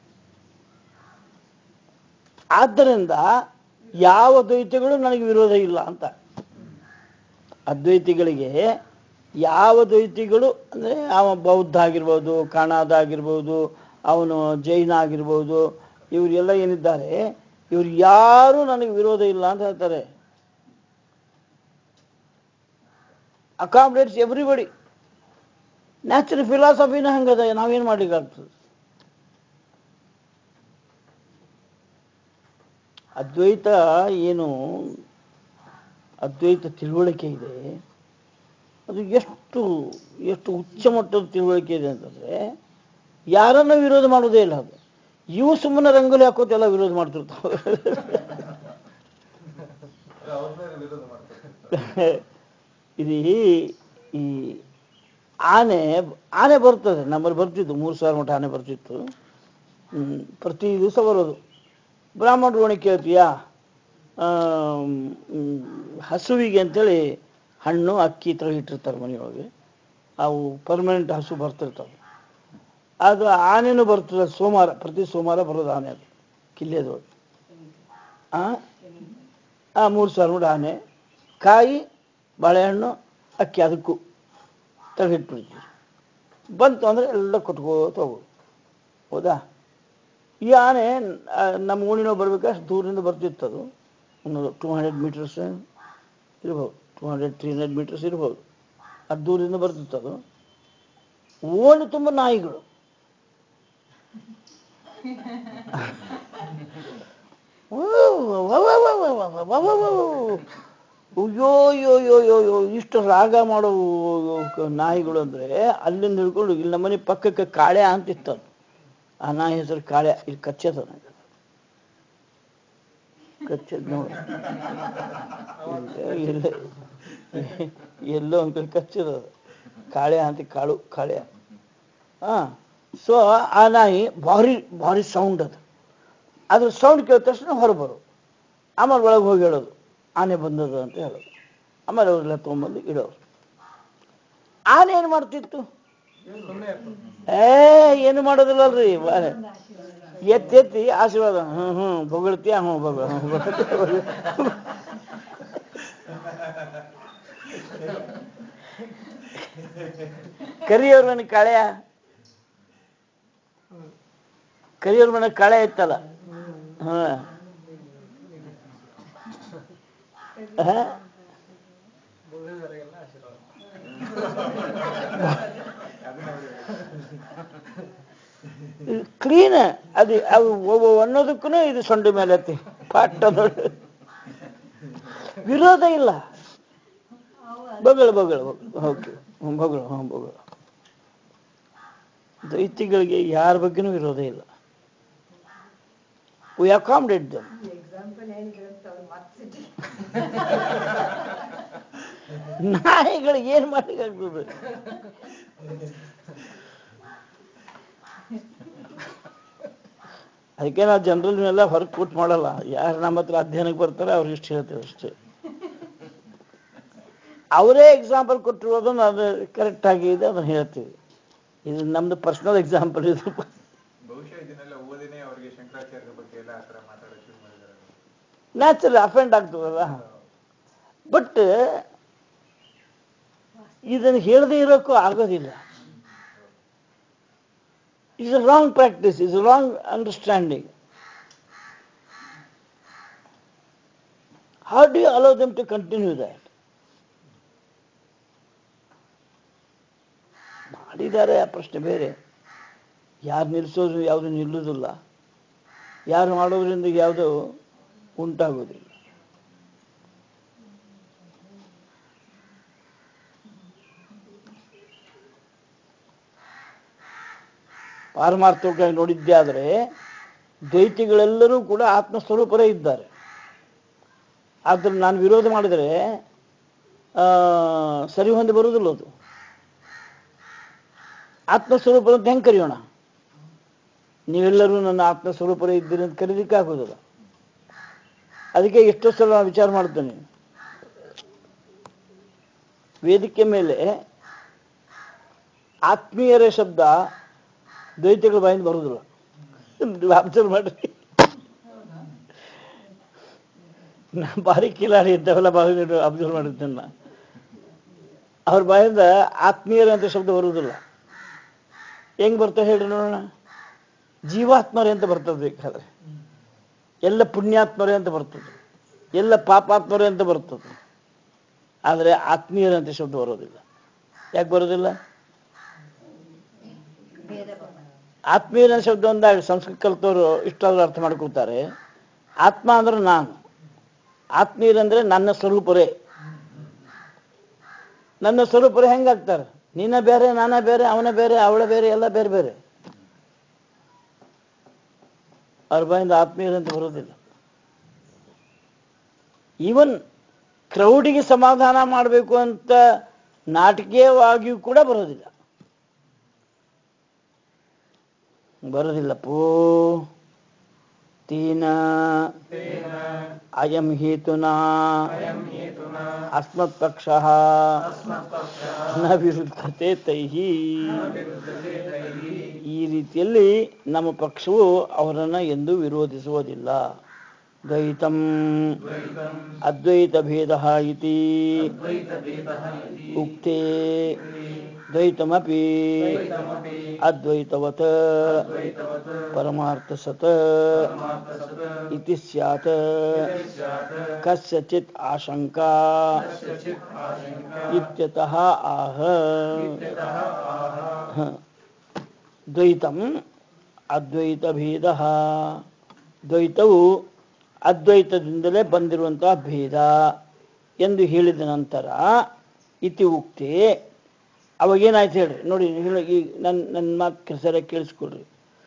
ಆದ್ದರಿಂದ ಯಾವ ದ್ವೈತಿಗಳು ನನಗೆ ವಿರೋಧ ಇಲ್ಲ ಅಂತ ಅದ್ವೈತಿಗಳಿಗೆ ಯಾವ ದ್ವೈತಿಗಳು ಅಂದರೆ ಅವ ಬೌದ್ಧ ಆಗಿರ್ಬೋದು ಕಾಣಾದ ಆಗಿರ್ಬೋದು ಅವನು ಜೈನ ಆಗಿರ್ಬೋದು ಇವರೆಲ್ಲ ಏನಿದ್ದಾರೆ ಇವ್ರು ಯಾರೂ ನನಗೆ ವಿರೋಧ ಇಲ್ಲ ಅಂತ ಹೇಳ್ತಾರೆ ಅಕಾಮಿಡೇಟ್ಸ್ ಎವ್ರಿಬಡಿ ನ್ಯಾಚುರಲ್ ಫಿಲಾಸಫಿನ ಹಂಗದ ನಾವೇನು ಮಾಡ್ಲಿಕ್ಕಾಗ್ತದೆ ಅದ್ವೈತ ಏನು ಅದ್ವೈತ ತಿಳುವಳಿಕೆ ಇದೆ ಅದು ಎಷ್ಟು ಎಷ್ಟು ಉಚ್ಚ ಮಟ್ಟದ ತಿಳುವಳಿಕೆ ಇದೆ ಅಂತಂದ್ರೆ ಯಾರನ್ನ ವಿರೋಧ ಮಾಡೋದೇ ಇಲ್ಲ ಅದು ಇವು ಸುಮ್ಮನೆ ರಂಗೋಲಿ ಹಾಕೋತ ಎಲ್ಲ ವಿರೋಧ ಮಾಡ್ತಿರ್ತಾವೆ ಇದು ಈ ಆನೆ ಆನೆ ಬರ್ತದೆ ನಮ್ಮಲ್ಲಿ ಬರ್ತಿತ್ತು ಮೂರು ಸಾವಿರ ಮಟ್ಟ ಆನೆ ಬರ್ತಿತ್ತು ಹ್ಮ್, ಪ್ರತಿ ದಿವಸ ಬರೋದು ಬ್ರಾಹ್ಮಣರು ಒಣಗಿ ಕೇಳ್ತೀಯಾ ಆಮ್, ಹ್ಮ್, ಹಸುವಿಗೆ ಅಂತೇಳಿ ಹಣ್ಣು ಅಕ್ಕಿ ಈ ಥರ ಇಟ್ಟಿರ್ತಾರೆ ಮನೆಯೊಳಗೆ ಅವು ಪರ್ಮನೆಂಟ್ ಹಸು ಬರ್ತಿರ್ತಾವೆ ಅದು ಆನೆನೂ ಬರ್ತದೆ ಸೋಮವಾರ ಪ್ರತಿ ಸೋಮವಾರ ಬರೋದು ಆನೆ ಅದು ಕಿಲ್ಲೆದೊಳಗೆ ಆ ಆ ಮೂರು ಸಾವಿರ ನೋಡಿ ಆನೆ ಕಾಯಿ ಬಾಳೆಹಣ್ಣು ಅಕ್ಕಿ ಅದಕ್ಕೂ ತೆಗೆದಿಟ್ಬಿಡ್ತೀವಿ ಬಂತು ಅಂದರೆ ಎಲ್ಲ ಕೊಟ್ಕೋತ ಹೋಗೋದು ಹೌದಾ ಈ ಆನೆ ಆ, ನಮ್ಮ ಓಣಿನೋ ಬರ್ಬೇಕಾದ್ರೆ ದೂರದಿಂದ ಬರ್ತಿತ್ತು ಅದು ಒಂದು ಟೂ ಹಂಡ್ರೆಡ್ ಮೀಟರ್ಸ್ ಇರ್ಬೋದು two hundred three hundred meters ಇರ್ಬೋದು ಅದು ದೂರದಿಂದ ಬರ್ತಿತ್ತು ಅದು ಓಣಿ ತುಂಬ ನಾಯಿಗಳು ಅಯ್ಯೋ ಅಯ್ಯೋ ಅಯ್ಯೋ ಅಯ್ಯೋ ಅಯ್ಯೋ ಇಷ್ಟು ರಾಗ ಮಾಡೋ ನಾಯಿಗಳು ಅಂದ್ರೆ ಅಲ್ಲಿಂದ ಹಿಡ್ಕೊಂಡು ಇಲ್ಲಿ ನಮ್ಮನೆ ಪಕ್ಕಕ್ಕೆ ಕಾಳೆ ಅಂತಿತ್ತು ಅದು ಆ ನಾಯಿ ಹೆಸರು ಕಾಳೆ ಇಲ್ಲಿ ಕಚ್ಚದ ನನಗೆ ಕಚ್ಚದ್ ನೋಡಿ ಎಲ್ಲ ಎಲ್ಲೋ ಒಂದು ಕಡೆ ಕಚ್ಚದ ಅದು ಕಾಳೆ ಅಂತ ಕಾಳು ಕಾಳೆ ಹಾ ಸೊ ಆ ನಾಯಿ ಭಾರಿ ಭಾರಿ ಸೌಂಡ್ ಅದು ಅದ್ರ ಸೌಂಡ್ ಕೇಳಿದ ತಕ್ಷಣ ಹೊರಬರು ಆಮೇಲೆ ಒಳಗೆ ಹೋಗಿ ಹೇಳೋದು ಆನೆ ಬಂದದ ಅಂತ ಹೇಳೋದು ಆಮೇಲೆ ಅವರೆಲ್ಲ ತೊಗೊಂಬಂದು ಇಡೋರು ಆನೆ ಏನು ಮಾಡ್ತಿತ್ತು ಏ ಏನು ಮಾಡೋದಿಲ್ಲಲ್ರಿ ವಾ- ಎತ್ತಿ ಎತ್ತಿ ಆಶೀರ್ವಾದ ಹ್ಞೂ ಹ್ಞೂ ಬೊಗಳ್ತೀಯ ಹ್ಞೂ ಬೊಗಳ ಹ್ಞೂ ಬೊಗಳ್ತೀಯ ಕರಿಯವ್ರ ಮನೆ ಕಾಳೆಯ ಕರಿಯವ್ರ ಮನೆ ಕಾಳೆ ಇತ್ತಲ್ಲ ಹಾ ಹಾ? ಕ್ಲೀನ್ ಅದು ಅವು ಒಬ್ಬ ಅನ್ನೋದಕ್ಕೂ ಇದು ಸೊಂಡಿ ಮೇಲೆ ಎತ್ತಿ ಪಾಠ ದೊಡ್ಡ ವಿರೋಧ ಇಲ್ಲ ಬಗಳು ಬಗಳು ಓಕೆ ಬಗಳು ಹ್ಞೂ ಬಗಳು ದೈತ್ಯಗಳಿಗೆ ಯಾರ ಬಗ್ಗೆನೂ ವಿರೋಧ ಇಲ್ಲ ವಿ ಅಕಾಮಡೇಟ್ ದಮ್ ಎಕ್ಸಾಂಪಲ್ ಹೇಳಿದ್ರೆ ಅಂತ ಅವ್ರು ಮತ್ತೆ ನಾಯಿಗಳಿಗೆ ಏನು ಮಾಡಲಿಕ್ಕಾಗ್ತದೆ ಅದಕ್ಕೆ ನಾವು ಜನರಲ್ನೆಲ್ಲ ಹೊರಗೆ ಕೂತ್ ಮಾಡಲ್ಲ ಯಾರು ನಮ್ಮ ಹತ್ರ ಅಧ್ಯಯನಕ್ಕೆ ಬರ್ತಾರೆ ಅವ್ರಿಗೆ ಇಷ್ಟು ಹೇಳ್ತೇವೆ ಅಷ್ಟೇ ಅವರೇ ಎಕ್ಸಾಂಪಲ್ ಕೊಟ್ಟಿರೋದನ್ನ ಅದು ಕರೆಕ್ಟ್ ಆಗಿದೆ ಅದನ್ನು ಹೇಳ್ತೀವಿ ಇದು ನಮ್ದು ಪರ್ಸನಲ್ ಎಕ್ಸಾಂಪಲ್ ಇದು ಬಹುಶಃ ಇದನ್ನೆಲ್ಲ ಓದಿನೇ ಅವರಿಗೆ ಶಂಕರಾಚಾರ್ಯರ ಬಗ್ಗೆ ಎಲ್ಲ ಆ ಥರ ಮಾತಾಡೋಕೆ ಶುರು ಮಾಡಿದ್ದಾರೆ ನ್ಯಾಚುರಲ್ ಅಫೆಂಡ್ ಆಗ್ತದಲ್ಲ ಬಟ್ ಇದನ್ನು ಹೇಳದೇ ಇರೋಕ್ಕೂ ಆಗೋದಿಲ್ಲ is a wrong practice is a wrong understanding how do you allow them to continue that ಮಾಡಿದ್ದಾರೆ ಆ ಪ್ರಶ್ನೆ ಬೇರೆ ಯಾರು ನಿಲ್ಲಿಸೋದು ಯಾವುದು ನಿಲ್ಲುವುದಿಲ್ಲ ಯಾರು ಮಾಡೋದ್ರಿಂದ ಯಾವುದು ಉಂಟಾಗೋದಿಲ್ಲ ಪಾರಮಾರ್ಥವಾಗಿ ನೋಡಿದ್ದೇ ಆದರೆ ದ್ವೈತಿಗಳೆಲ್ಲರೂ ಕೂಡ ಆತ್ಮಸ್ವರೂಪರೇ ಇದ್ದಾರೆ ಆದ್ರೆ ನಾನು ವಿರೋಧ ಮಾಡಿದರೆ ಆ, ಸರಿ ಹೊಂದಿ ಬರುವುದಿಲ್ಲ ಅದು ಆತ್ಮಸ್ವರೂಪ ಅಂತ ಹೆಂಗೆ ಕರೆಯೋಣ ನೀವೆಲ್ಲರೂ ನನ್ನ ಆತ್ಮಸ್ವರೂಪರೇ ಇದ್ದೀರಿ ಅಂತ ಕರೀಲಿಕ್ಕೆ ಆಗೋದಿಲ್ಲ ಅದಕ್ಕೆ ಎಷ್ಟೋ ಸಲ ನಾನು ವಿಚಾರ ಮಾಡ್ತೇನೆ ವೇದಿಕೆ ಮೇಲೆ ಆತ್ಮೀಯರ ಶಬ್ದ ದ್ವೈತಗಳ ಬಾಯಿಂದ ಬರುವುದಿಲ್ಲ ಅಬ್ಸರ್ವ್ ಮಾಡ್ರಿ ನಾ ಭಾರಿ ಕಿಲಾಡಿ ಇದ್ದಾವೆಲ್ಲ ಭಾರಿ ಅಬ್ಸರ್ವ್ ಮಾಡಿರ್ತೇನೆ ನಾ ಅವ್ರ ಬಾಯಿಂದ ಆತ್ಮೀಯರ ಅಂತ ಶಬ್ದ ಬರುವುದಿಲ್ಲ ಹೆಂಗ್ ಬರ್ತದೆ ಹೇಳಿ ನೋಡೋಣ ಜೀವಾತ್ಮರೇ ಅಂತ ಬರ್ತದೆ ಬೇಕಾದ್ರೆ ಎಲ್ಲ ಪುಣ್ಯಾತ್ಮರೇ ಅಂತ ಬರ್ತದೆ ಎಲ್ಲ ಪಾಪಾತ್ಮರೇ ಅಂತ ಬರ್ತದೆ ಆದರೆ ಆತ್ಮೀಯರ ಅಂತ ಶಬ್ದ ಬರೋದಿಲ್ಲ ಯಾಕೆ ಬರೋದಿಲ್ಲ ಭೇದ ಭಾವ ಆತ್ಮೀಯರ ಶಬ್ದ ಒಂದಾಗ ಸಂಸ್ಕೃತ ಕಲ್ತವರು ಇಷ್ಟಾದ್ರೂ ಅರ್ಥ ಮಾಡ್ಕೊಳ್ತಾರೆ ಆತ್ಮ ಅಂದ್ರೆ ನಾನು ಆತ್ಮೀಯರಂದ್ರೆ ನನ್ನ ಸ್ವರೂಪರೇ ನನ್ನ ಸ್ವರೂಪರೇ ಹೆಂಗಾಗ್ತಾರೆ ನೀನ ಬೇರೆ ನಾನ ಬೇರೆ ಅವನ ಬೇರೆ ಅವಳ ಬೇರೆ ಎಲ್ಲ ಬೇರೆ ಬೇರೆ ಅವ್ರ ಬಾಯಿಂದ ಆತ್ಮೀಯರಂತ ಬರೋದಿಲ್ಲ ಈವನ್ ಕ್ರೌಡಿಗೆ ಸಮಾಧಾನ ಮಾಡಬೇಕು ಅಂತ ನಾಟಕೀಯವಾಗಿಯೂ ಕೂಡ ಬರೋದಿಲ್ಲ ಬರೋದಿಲ್ಲಪ್ಪೋ ತೀನ ಅಯಂ ಹೇತುನಾ ಅಸ್ಮತ್ ಪಕ್ಷ ನ ವಿರುದ್ಧತೆ ತೈಹಿ ಈ ರೀತಿಯಲ್ಲಿ ನಮ್ಮ ಪಕ್ಷವು ಅವರನ್ನು ಎಂದೂ ವಿರೋಧಿಸುವುದಿಲ್ಲ ದ್ವೈತಂ ಅದ್ವೈತ ಭೇದ ಇತಿ ಉಕ್ತೆ ದ್ವೈತಮಪಿ ಅದ್ವೈತವತ್ ಪರಮಾರ್ಥ ಸತ್ ಇತಿ ಸ್ಯಾತ್ ಕಸ್ಯಚಿತ್ ಆಶಂಕಾ ಇತ್ಯತಃ ಆಹ ಹ. ದ್ವೈತಂ ಅದ್ವೈತ ಭೇದ ದ್ವೈತವು ಅದ್ವೈತದಿಂದಲೇ ಬಂದಿರುವಂತಹ ಭೇದ ಎಂದು ಹೇಳಿದ ನಂತರ ಇತಿ ಉಕ್ತಿ ಅವಾಗೇನಾಯ್ತು ಹೇಳ್ರಿ ನೋಡಿ ಹೇಳಿ ಈಗ ನನ್ನ ನನ್ನ ಮಾತು ಸರಿಯಾಗಿ ಕೇಳಿಸ್ಕೊಳ್ರಿ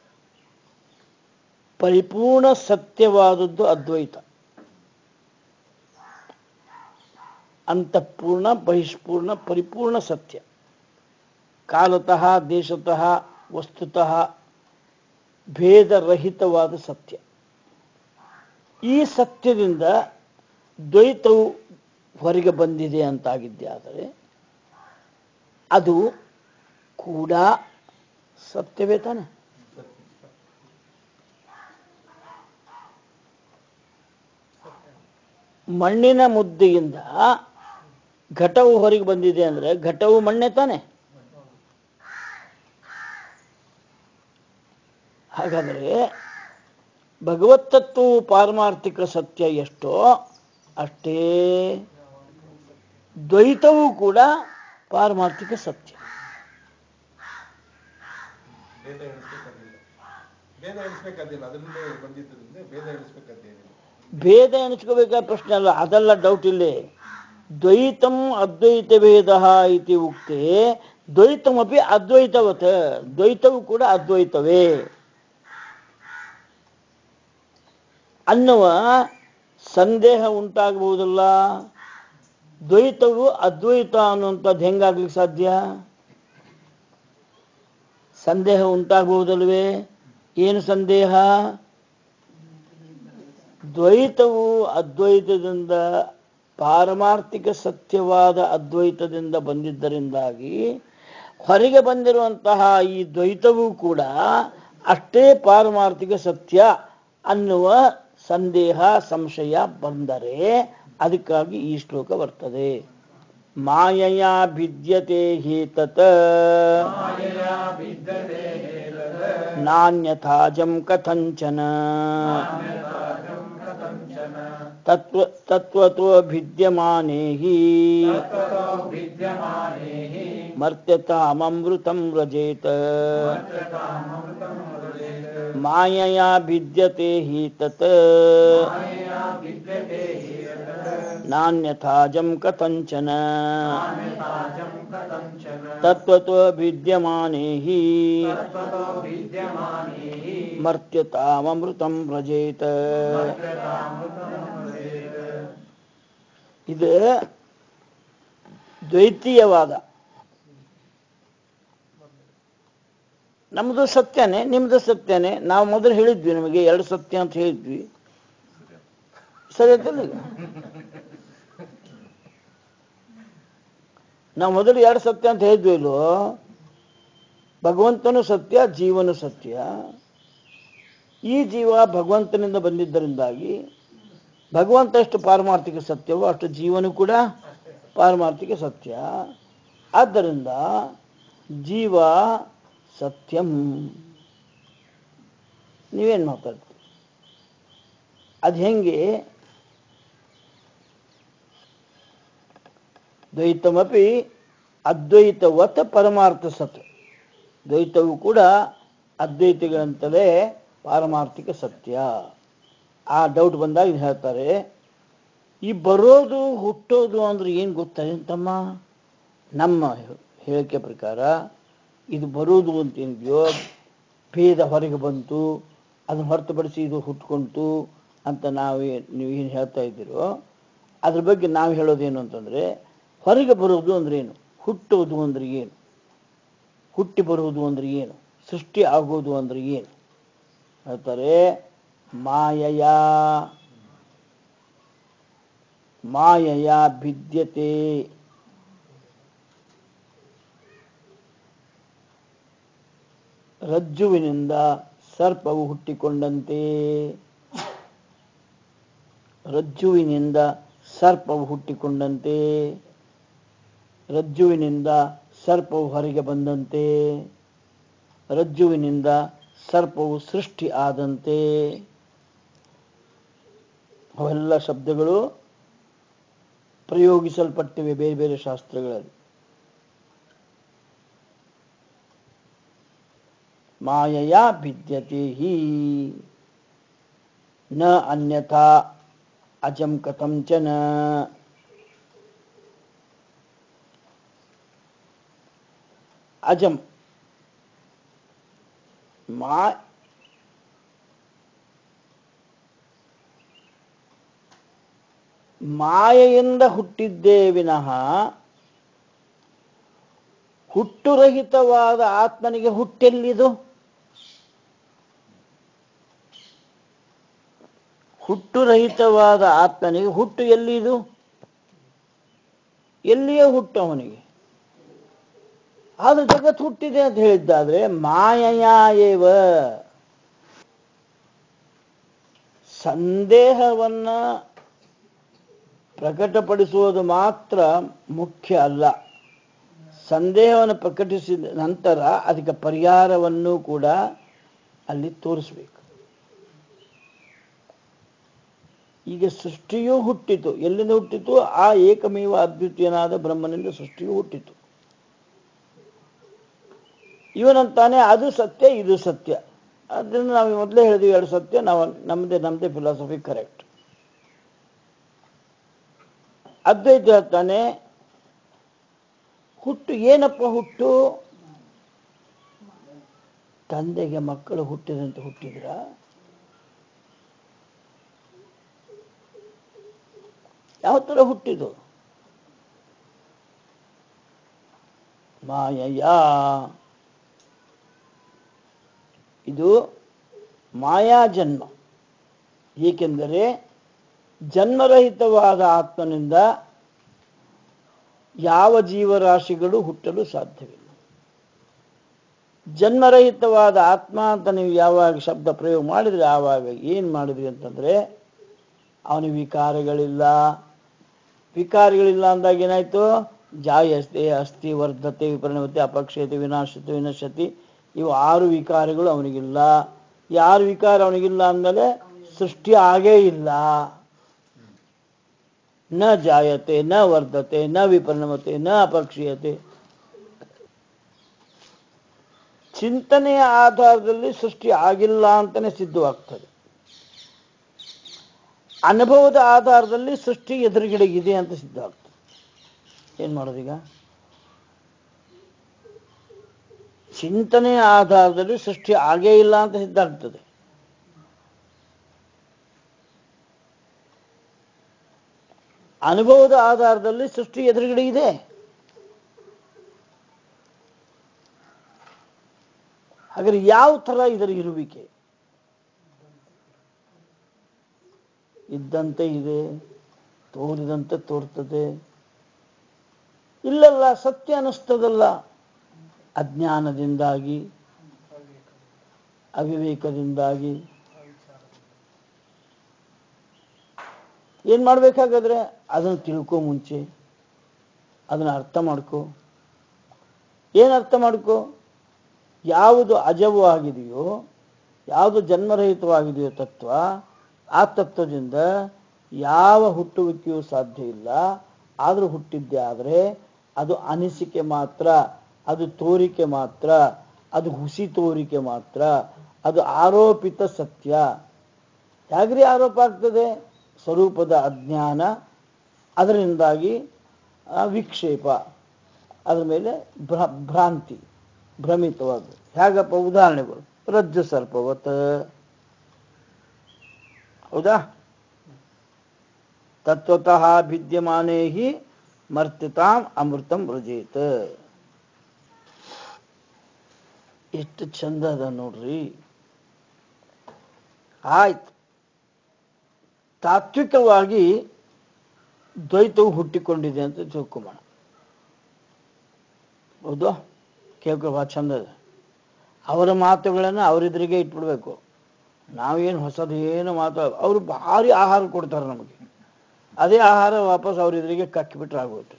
ಪರಿಪೂರ್ಣ ಸತ್ಯವಾದದ್ದು ಅದ್ವೈತ ಅಂತಃಪೂರ್ಣ ಬಹಿಷ್ಪೂರ್ಣ ಪರಿಪೂರ್ಣ ಸತ್ಯ ಕಾಲತಃ ದೇಶತಃ ವಸ್ತುತಃ ಭೇದರಹಿತವಾದ ಸತ್ಯ ಈ ಸತ್ಯದಿಂದ ದ್ವೈತವು ಹೊರಗೆ ಬಂದಿದೆ ಅಂತಾಗಿದ್ದೆ ಆದರೆ ಅದು ಕೂಡ ಸತ್ಯವೇ ತಾನೆ ಮಣ್ಣಿನ ಮುದ್ದೆಯಿಂದ ಘಟವು ಹೊರಗೆ ಬಂದಿದೆ ಅಂದ್ರೆ ಘಟವು ಮಣ್ಣೆ ತಾನೆ ಹಾಗಾದರೆ ಭಗವತ್ ತತ್ವವು ಪಾರಮಾರ್ಥಿಕ ಸತ್ಯ ಎಷ್ಟೋ ಅಷ್ಟೇ ದ್ವೈತವೂ ಕೂಡ ಪಾರಮಾರ್ಥಿಕ ಸತ್ಯ ಭೇದ ಎಣಿಸ್ಬೇಕಾದಿಲ್ಲ ಭೇದ ಎಣಿಸ್ಬೇಕಾದಿಲ್ಲ ಅದರಿಂದ ಬಂದಿದ್ದರಿಂದ ಭೇದ ಎಣಿಸ್ಬೇಕಾದ್ದೇನಿಲ್ಲ ಭೇದ ಎಣಿಸ್ಕೋಬೇಕಾದ ಪ್ರಶ್ನೆ ಅಲ್ಲ ಅದೆಲ್ಲ ಡೌಟ್ ಇಲ್ಲೇ ದ್ವೈತಂ ಅದ್ವೈತ ಭೇದ ಇತಿ ಉಕ್ತೆ ದ್ವೈತಮಪಿ ಅದ್ವೈತವತ ದ್ವೈತವು ಕೂಡ ಅದ್ವೈತವೇ ಅನ್ನುವ ಸಂದೇಹ ಉಂಟಾಗಬಹುದಲ್ಲ ದ್ವೈತವು ಅದ್ವೈತ ಅನ್ನುವಂಥದ್ದು ಹೆಂಗಾಗ್ಲಿಕ್ಕೆ ಸಾಧ್ಯ ಸಂದೇಹ ಉಂಟಾಗಬಹುದಲ್ವೇ ಏನು ಸಂದೇಹ ದ್ವೈತವು ಅದ್ವೈತದಿಂದ ಪಾರಮಾರ್ಥಿಕ ಸತ್ಯವಾದ ಅದ್ವೈತದಿಂದ ಬಂದಿದ್ದರಿಂದಾಗಿ ಹೊರಗೆ ಬಂದಿರುವಂತಹ ಈ ದ್ವೈತವೂ ಕೂಡ ಅಷ್ಟೇ ಪಾರಮಾರ್ಥಿಕ ಸತ್ಯ ಅನ್ನುವ ಸಂದೇಹ ಸಂಶಯ ಬಂದರೆ ಅದಕ್ಕಾಗಿ ಈ ಶ್ಲೋಕ ಬರ್ತದೆ ಮಾಯಯ ಭಿದ್ಯತೆ ಹೇತತ ನಾನ್ಯಥಾಜಂ ಕಥಂಚನ ತತ್ವ ತತ್ವತೋ ಭಿದ್ಯಮಾನೇ ಹಿ ಮರ್ತ್ಯತಾಮೃತಂ ವ್ರಜೇತ ಮಾಯಯಾ ಭಿದ್ಯತೆ ಹಿ ತತ್ ನಾನ್ಯಥಾಜಂ ಕಥಂಚನ ತತ್ವತೋ ಭಿದ್ಯಮಾನೇ ಹಿ ಮರ್ತ್ಯತಾಮೃತಂ ವ್ರಜೇತ ಇದು ದ್ವೈತೀಯವಾದ ನಮ್ದು ಸತ್ಯನೇ ನಿಮ್ದು ಸತ್ಯನೇ ನಾವು ಮೊದಲು ಹೇಳಿದ್ವಿ ನಿಮಗೆ ಎರಡು ಸತ್ಯ ಅಂತ ಹೇಳಿದ್ವಿ ಸರಿ ಆಯ್ತಲ್ಲ ಈಗ ನಾವು ಮೊದಲು ಎರಡು ಸತ್ಯ ಅಂತ ಹೇಳಿದ್ವಿ ಇಲ್ವೋ ಭಗವಂತನು ಸತ್ಯ ಜೀವನು ಸತ್ಯ ಈ ಜೀವ ಭಗವಂತನಿಂದ ಬಂದಿದ್ದರಿಂದಾಗಿ ಭಗವಂತ ಎಷ್ಟು ಪಾರಮಾರ್ಥಿಕ ಸತ್ಯವೋ ಅಷ್ಟು ಜೀವನು ಕೂಡ ಪಾರಮಾರ್ಥಿಕ ಸತ್ಯ ಆದ್ದರಿಂದ ಜೀವ ಸತ್ಯಂ ನೀವೇನು ಮಾತಾಡ್ತೀರಿ ಅದು ಹೆಂಗೆ ದ್ವೈತಮಪಿ ಅದ್ವೈತವತ್ ಪರಮಾರ್ಥ ಸತ್ ದ್ವೈತವು ಕೂಡ ಅದ್ವೈತಗಳಂತಲೇ ಪಾರಮಾರ್ಥಿಕ ಸತ್ಯ ಆ ಡೌಟ್ ಬಂದಾಗ ಇದು ಹೇಳ್ತಾರೆ ಈ ಬರೋದು ಹುಟ್ಟೋದು ಅಂದ್ರೆ ಏನು ಗೊತ್ತೇಂತಮ್ಮ ನಮ್ಮ ಹೇಳಿಕೆ ಪ್ರಕಾರ ಇದು ಬರೋದು ಅಂತ ಏನಿದೆಯೋ ಭೇದ ಹೊರಗೆ ಬಂತು ಅದನ್ನು ಹೊರತುಪಡಿಸಿ ಇದು ಹುಟ್ಕೊಂತು ಅಂತ ನಾವು ನೀವು ಏನು ಹೇಳ್ತಾ ಇದ್ದೀರೋ ಅದ್ರ ಬಗ್ಗೆ ನಾವು ಹೇಳೋದೇನು ಅಂತಂದ್ರೆ ಹೊರಗೆ ಬರೋದು ಅಂದ್ರೆ ಏನು ಹುಟ್ಟೋದು ಅಂದ್ರೆ ಏನು ಹುಟ್ಟಿ ಬರುವುದು ಅಂದ್ರೆ ಏನು ಸೃಷ್ಟಿ ಆಗೋದು ಅಂದ್ರೆ ಏನು ಹೇಳ್ತಾರೆ ಮಾಯಯ ಮಾಯಯ ಭಿದ್ಯತೆ ರಜ್ಜುವಿನಿಂದ ಸರ್ಪವು ಹುಟ್ಟಿಕೊಂಡಂತೆ ರಜ್ಜುವಿನಿಂದ ಸರ್ಪವು ಹುಟ್ಟಿಕೊಂಡಂತೆ ರಜ್ಜುವಿನಿಂದ ಸರ್ಪವು ಹೊರಗೆ ಬಂದಂತೆ ರಜ್ಜುವಿನಿಂದ ಸರ್ಪವು ಸೃಷ್ಟಿ ಆದಂತೆ ಅವೆಲ್ಲ ಶಬ್ದಗಳು ಪ್ರಯೋಗಿಸಲ್ಪಟ್ಟಿವೆ ಬೇರೆ ಬೇರೆ ಶಾಸ್ತ್ರಗಳಲ್ಲಿ ಮಾಯಯ ಭಿದ್ಯತೆ ಹಿ ನ ಅನ್ಯಥಾ ಅಜಂ ಕಥಂ ಚ ನ ಅಜಂ ಮಾ ಮಾಯೆಯಿಂದ ಹುಟ್ಟಿದ್ದೇ ವಿನಃ ಹುಟ್ಟುರಹಿತವಾದ ಆತ್ಮನಿಗೆ ಹುಟ್ಟೆಲ್ಲಿದು ಹುಟ್ಟುರಹಿತವಾದ ಆತ್ಮನಿಗೆ ಹುಟ್ಟು ಎಲ್ಲಿದು ಎಲ್ಲಿಯೇ ಹುಟ್ಟು ಅವನಿಗೆ ಆದ್ರೆ ಜಗತ್ ಹುಟ್ಟಿದೆ ಅಂತ ಹೇಳಿದ್ದಾದ್ರೆ ಮಾಯಯ ಏವ ಸಂದೇಹವನ್ನ ಪ್ರಕಟಪಡಿಸುವುದು ಮಾತ್ರ ಮುಖ್ಯ ಅಲ್ಲ ಸಂದೇಹವನ್ನು ಪ್ರಕಟಿಸಿದ ನಂತರ ಅದಕ್ಕೆ ಪರಿಹಾರವನ್ನು ಕೂಡ ಅಲ್ಲಿ ತೋರಿಸ್ಬೇಕು ಈಗ ಸೃಷ್ಟಿಯೂ ಹುಟ್ಟಿತು ಎಲ್ಲಿಂದ ಹುಟ್ಟಿತು ಆ ಏಕಮೇವ ಅದ್ವಿತೀಯನಾದ ಬ್ರಹ್ಮನಿಂದ ಸೃಷ್ಟಿಯೂ ಹುಟ್ಟಿತು ಇವನಂತಾನೆ ಅದು ಸತ್ಯ ಇದು ಸತ್ಯ ಅದರಿಂದ ನಾವು ಮೊದಲೇ ಹೇಳಿದ್ವಿ ಎರಡು ಸತ್ಯ ನಾವು ನಮ್ಮದೇ ನಮ್ಮದೇ ಫಿಲಾಸಫಿ ಕರೆಕ್ಟ್ ಅದ್ವೈತ ಹೇಳ್ತಾನೆ ಹುಟ್ಟು ಏನಪ್ಪ ಹುಟ್ಟು ತಂದೆಗೆ ಮಕ್ಕಳು ಹುಟ್ಟಿದಂತೆ ಹುಟ್ಟಿದ್ರ ಯಾವ ತರ ಹುಟ್ಟಿದು ಮಾಯಯ ಇದು ಮಾಯಾ ಜನ್ಮ ಏಕೆಂದರೆ ಜನ್ಮರಹಿತವಾದ ಆತ್ಮನಿಂದ ಯಾವ ಜೀವರಾಶಿಗಳು ಹುಟ್ಟಲು ಸಾಧ್ಯವಿಲ್ಲ ಜನ್ಮರಹಿತವಾದ ಆತ್ಮ ಅಂತ ನೀವು ಯಾವಾಗ ಶಬ್ದ ಪ್ರಯೋಗ ಮಾಡಿದ್ರೆ ಆವಾಗ ಏನು ಮಾಡಿದ್ರಿ ಅಂತಂದ್ರೆ ಅವನಿಗೆ ವಿಕಾರಗಳಿಲ್ಲ ವಿಕಾರಗಳಿಲ್ಲ ಅಂದಾಗ ಏನಾಯ್ತು ಜಾಯಸ್ತೆ ಅಸ್ಥಿ ವರ್ಧತೆ ವಿಪರಿಣಮತೆ ಅಪಕ್ಷತೆ ವಿನಾಶತೆ ವಿನಶತಿ ಇವು ಆರು ವಿಕಾರಗಳು ಅವನಿಗಿಲ್ಲ ಯಾರು ವಿಕಾರ ಅವನಿಗಿಲ್ಲ ಅಂದಮೇಲೆ ಸೃಷ್ಟಿ ಆಗೇ ಇಲ್ಲ ನ ಜಾಯತೆ ನ ವರ್ಧತೆ ನ ವಿಪರಿಣಮತೆ ನ ಅಪಕ್ಷೀಯತೆ ಚಿಂತನೆಯ ಆಧಾರದಲ್ಲಿ ಸೃಷ್ಟಿ ಆಗಿಲ್ಲ ಅಂತಾನೆ ಸಿದ್ಧವಾಗ್ತದೆ ಅನುಭವದ ಆಧಾರದಲ್ಲಿ ಸೃಷ್ಟಿ ಎದುರುಗಡೆ ಇದೆ ಅಂತ ಸಿದ್ಧವಾಗ್ತದೆ ಏನ್ ಮಾಡೋದೀಗ ಚಿಂತನೆಯ ಆಧಾರದಲ್ಲಿ ಸೃಷ್ಟಿ ಆಗೇ ಇಲ್ಲ ಅಂತ ಸಿದ್ಧ ಆಗ್ತದೆ ಅನುಭವದ ಆಧಾರದಲ್ಲಿ ಸೃಷ್ಟಿ ಎದುರುಗಡೆ ಇದೆ ಹಾಗಾದ್ರೆ ಯಾವ ತರ ಇದರ ಇರುವಿಕೆ ಇದ್ದಂತೆ ಇದೆ ತೋರಿದಂತೆ ತೋರ್ತದೆ ಇಲ್ಲಲ್ಲ ಸತ್ಯ ಅನ್ನಿಸ್ತದಲ್ಲ ಅಜ್ಞಾನದಿಂದಾಗಿ ಅವಿವೇಕದಿಂದಾಗಿ ಏನ್ ಮಾಡ್ಬೇಕಾಗಾದ್ರೆ ಅದನ್ನು ತಿಳ್ಕೊ ಮುಂಚೆ ಅದನ್ನ ಅರ್ಥ ಮಾಡ್ಕೊ ಏನ್ ಅರ್ಥ ಮಾಡ್ಕೊ ಯಾವುದು ಅಜವು ಆಗಿದೆಯೋ ಯಾವುದು ಜನ್ಮರಹಿತವಾಗಿದೆಯೋ ತತ್ವ ಆ ತತ್ವದಿಂದ ಯಾವ ಹುಟ್ಟುವಿಕೆಯೂ ಸಾಧ್ಯ ಇಲ್ಲ ಆದರೂ ಹುಟ್ಟಿದ್ದೆ ಆದರೆ ಅದು ಅನಿಸಿಕೆ ಮಾತ್ರ ಅದು ತೋರಿಕೆ ಮಾತ್ರ ಅದು ಹುಸಿ ತೋರಿಕೆ ಮಾತ್ರ ಅದು ಆರೋಪಿತ ಸತ್ಯ ಹೇಗ್ರಿ ಆರೋಪ ಆಗ್ತದೆ ಸ್ವರೂಪದ ಅಜ್ಞಾನ ಅದರಿಂದಾಗಿ ಆ, ವಿಕ್ಷೇಪ ಅದ್ರ ಮೇಲೆ ಭ್ರ ಭ್ರಾಂತಿ ಭ್ರಮಿತವಾದ ಹೇಗಪ್ಪ ಉದಾಹರಣೆಗಳು ರಜ್ಜು ಸರ್ಪವತ್ ಹೌದಾ ತತ್ವತಃ ಭಿದ್ಯಮಾನೇ ಹಿ ಮರ್ತಿತಾಂ ಅಮೃತಂ ವೃಜೇತ್ ಎಷ್ಟು ಚಂದ ಅದ ನೋಡ್ರಿ ಆಯ್ತು ತಾತ್ವಿಕವಾಗಿ ದ್ವೈತವು ಹುಟ್ಟಿಕೊಂಡಿದೆ ಅಂತ ತಿಳ್ಕೊಂಬೋಣ ಹೌದು ಕೇಳ್ಕೊ ಭಾಳ ಚಂದ ಇದೆ ಅವರ ಮಾತುಗಳನ್ನು ಅವರಿದ್ರಿಗೆ ಇಟ್ಬಿಡ್ಬೇಕು ನಾವೇನು ಹೊಸದು ಏನು ಮಾತು ಅವರು ಭಾರಿ ಆಹಾರ ಕೊಡ್ತಾರೆ ನಮಗೆ ಅದೇ ಆಹಾರ ವಾಪಸ್ ಅವರಿದ್ರಿಗೆ ಕಕ್ಕಿಬಿಟ್ರೆ ಆಗೋಯ್ತು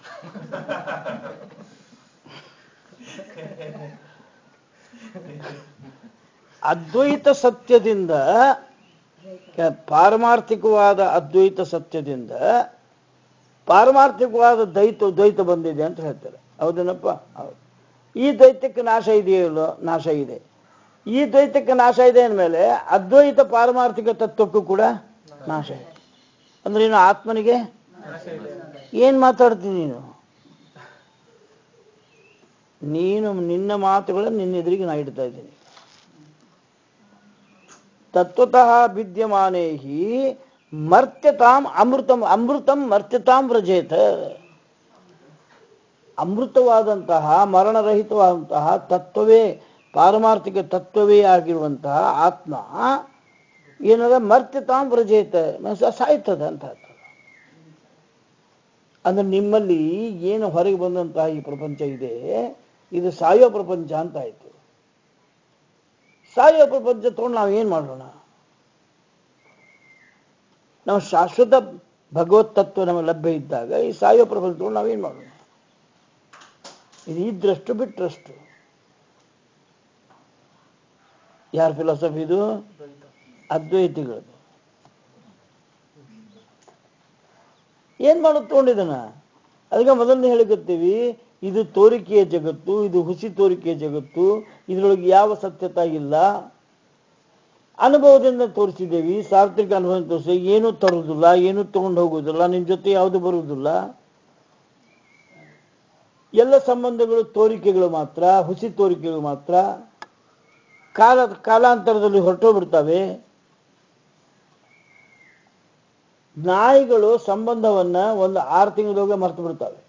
ಅದ್ವೈತ ಸತ್ಯದಿಂದ ಕ- ಪಾರಮಾರ್ಥಿಕವಾದ ಅದ್ವೈತ ಸತ್ಯದಿಂದ ಪಾರಮಾರ್ಥಿಕವಾದ ದ್ವೈತ ದ್ವೈತ ಬಂದಿದೆ ಅಂತ ಹೇಳ್ತಾರೆ ಹೌದೇನಪ್ಪ ಹೌದು ಈ ದ್ವೈತಕ್ಕೆ ನಾಶ ಇದೆಯೋ ಇಲ್ಲೋ ನಾಶ ಇದೆ ಈ ದ್ವೈತಕ್ಕೆ ನಾಶ ಇದೆ ಅಂದಮೇಲೆ ಅದ್ವೈತ ಪಾರಮಾರ್ಥಿಕ ತತ್ವಕ್ಕೂ ಕೂಡ ನಾಶ ಇದೆ ಅಂದ್ರೆ ಇನ್ನು ಆತ್ಮನಿಗೆ ಏನ್ ಮಾತಾಡ್ತೀನಿ ನೀನು ನೀನು ನಿನ್ನ ಮಾತುಗಳನ್ನು ನಿನ್ನ ಎದುರಿಗೆ ನಾ ಇಡ್ತಾ ಇದ್ದೀನಿ ತತ್ವತಃ ವಿದ್ಯಮಾನೇ ಹಿ ಮರ್ತ್ಯತಾಂ ಅಮೃತಂ ಅಮೃತಂ ಮರ್ತ್ಯತಾಂ ವ್ರಜೇತ ಅಮೃತವಾದಂತಹ ಮರಣರಹಿತವಾದಂತಹ ತತ್ವವೇ ಪಾರಮಾರ್ಥಿಕ ತತ್ವವೇ ಆಗಿರುವಂತಹ ಆತ್ಮ ಏನದ ಮರ್ತ್ಯತಾಂ ವ್ರಜೇತ ಮನಸ್ಸ ಸಾಯ್ತದ ಅಂತ ಅರ್ಥ. ಅಂದ್ರೆ ನಿಮ್ಮಲ್ಲಿ ಏನು ಹೊರಗೆ ಬಂದಂತಹ ಈ ಪ್ರಪಂಚ ಇದೆ ಇದು ಸಾಯೋ ಪ್ರಪಂಚ ಅಂತ ಆಯ್ತು ಸಾಯೋ ಪ್ರಪಂಚ ತಗೊಂಡು ನಾವು ಏನ್ ಮಾಡೋಣ ನಾವು ಶಾಶ್ವತ ಭಗವತ್ ತತ್ವ ನಮಗೆ ಲಭ್ಯ ಇದ್ದಾಗ ಈ ಸಾಯೋ ಪ್ರಪಂಚ ತಗೊಂಡು ನಾವೇನ್ ಮಾಡೋಣ ಇದು ಇದ್ರಷ್ಟು ಬಿಟ್ರಷ್ಟು ಯಾರ ಫಿಲಾಸಫಿ ಇದು ಅದ್ವೈತಿಗಳದು ಏನ್ ಮಾಡೋದು ತಗೊಂಡಿದನ ಅದಕ್ಕೆ ಮೊದಲನೇ ಹೇಳಿಕತ್ತೀವಿ ಇದು ತೋರಿಕೆಯ ಜಗತ್ತು ಇದು ಹುಸಿ ತೋರಿಕೆಯ ಜಗತ್ತು ಇದರೊಳಗೆ ಯಾವ ಸತ್ಯತ ಇಲ್ಲ ಅನುಭವದಿಂದ ತೋರಿಸಿದ್ದೇವಿ ಸಾರ್ವತ್ರಿಕ ಅನುಭವ ತೋರಿಸಿ ಏನೂ ತರುವುದಿಲ್ಲ ಏನೂ ತಗೊಂಡು ಹೋಗುವುದಿಲ್ಲ ನಿನ್ನ ಜೊತೆ ಯಾವುದು ಬರುವುದಿಲ್ಲ ಎಲ್ಲ ಸಂಬಂಧಗಳು ತೋರಿಕೆಗಳು ಮಾತ್ರ ಹುಸಿ ತೋರಿಕೆಗಳು ಮಾತ್ರ ಕಾಲ ಕಾಲಾಂತರದಲ್ಲಿ ಹೊರಟೋಗ್ಬಿಡ್ತವೆ ನಾಯಿಗಳು ಸಂಬಂಧವನ್ನ ಒಂದು ಆರು ತಿಂಗಳೊಳಗೆ ಮರ್ತು ಬಿಡ್ತವೆ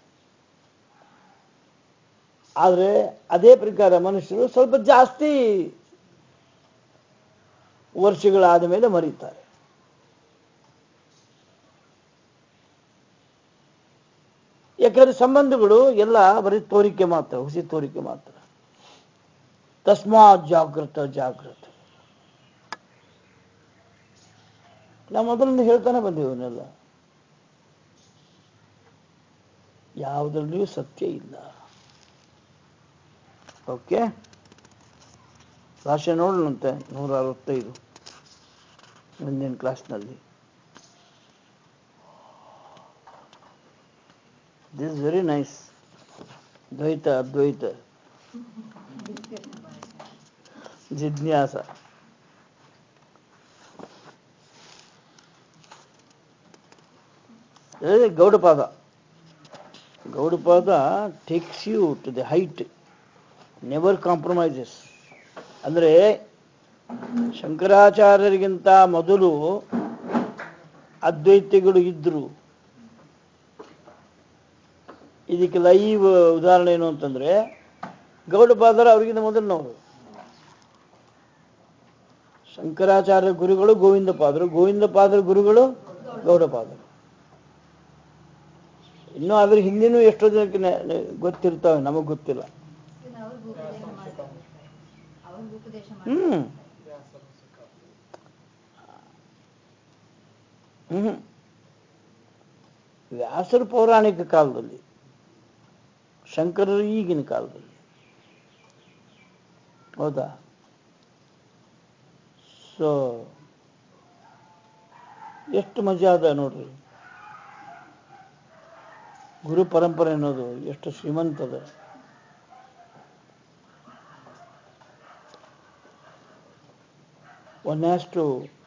ಆದ್ರೆ ಅದೇ ಪ್ರಕಾರ ಮನುಷ್ಯರು ಸ್ವಲ್ಪ ಜಾಸ್ತಿ ವರ್ಷಗಳಾದ ಮೇಲೆ ಮರೀತಾರೆ ಯಾಕಂದ್ರೆ ಸಂಬಂಧಗಳು ಎಲ್ಲ ಬರೀ ತೋರಿಕೆ ಮಾತ್ರ ಹುಸಿ ತೋರಿಕೆ ಮಾತ್ರ ತಸ್ಮಾತ್ ಜಾಗೃತ ಜಾಗೃತ ನಾವು ಮೊದಲಿಂದ ಹೇಳ್ತಾನೆ ಬಂದೀವಿ ಇವನ್ನೆಲ್ಲ ಯಾವುದರಲ್ಲಿಯೂ ಸತ್ಯ ಇಲ್ಲ ಓಕೆ ಭಾಷೆ ನೋಡಲಂತೆ ನೂರ ಅರವತ್ತೈದು ಮುಂದಿನ ಕ್ಲಾಸ್ನಲ್ಲಿ ದಿಸ್ ವೆರಿ ನೈಸ್ ದ್ವೈತ ಅದ್ವೈತ ಜಿಜ್ಞಾಸ ಅದೇ Gaudapada Gaudapada takes you to the height never compromises ಅಂದ್ರೆ ಶಂಕರಾಚಾರ್ಯರಿಗಿಂತ ಮೊದಲು ಅದ್ವೈತಿಗಳು ಇದ್ರು ಇದಕ್ಕೆ ಲೈವ್ ಉದಾಹರಣೆ ಏನು ಅಂತಂದ್ರೆ ಗೌಡಪಾದರ ಅವರಿಗಿಂತ ಮೊದಲಿನವರು ಶಂಕರಾಚಾರ್ಯ ಗುರುಗಳು ಗೋವಿಂದ ಪಾದರು ಗೋವಿಂದ ಪಾದರ ಗುರುಗಳು ಗೌಡಪಾದರು ಇನ್ನು ಅದ್ರ ಹಿಂದಿನೂ ಎಷ್ಟೋ ಜನಕ್ಕೆ ನೆ- ನೆ- ಗೊತ್ತಿರ್ತಾವೆ ನಮಗ್ ಗೊತ್ತಿಲ್ಲ ಅವ್ರಿಗೂ ಉಪದೇಶ ಮಾಡ್ತಾರೆ ಅವ್ರಿಗೂ ಉಪದೇಶ ಹ್ಮ್ ಮಾಡ್ತಾರೆ ಹ್ಮ್ ವ್ಯಾಸರು ಪೌರಾಣಿಕ ಕಾಲದಲ್ಲಿ ಶಂಕರರು ಈಗಿನ ಕಾಲದಲ್ಲಿ ಹೌದಾ ಸೊ ಎಷ್ಟು ಮಜಾ ಅದ ನೋಡ್ರಿ ಗುರು ಪರಂಪರೆ ಅನ್ನೋದು ಎಷ್ಟು ಶ್ರೀಮಂತದ one has to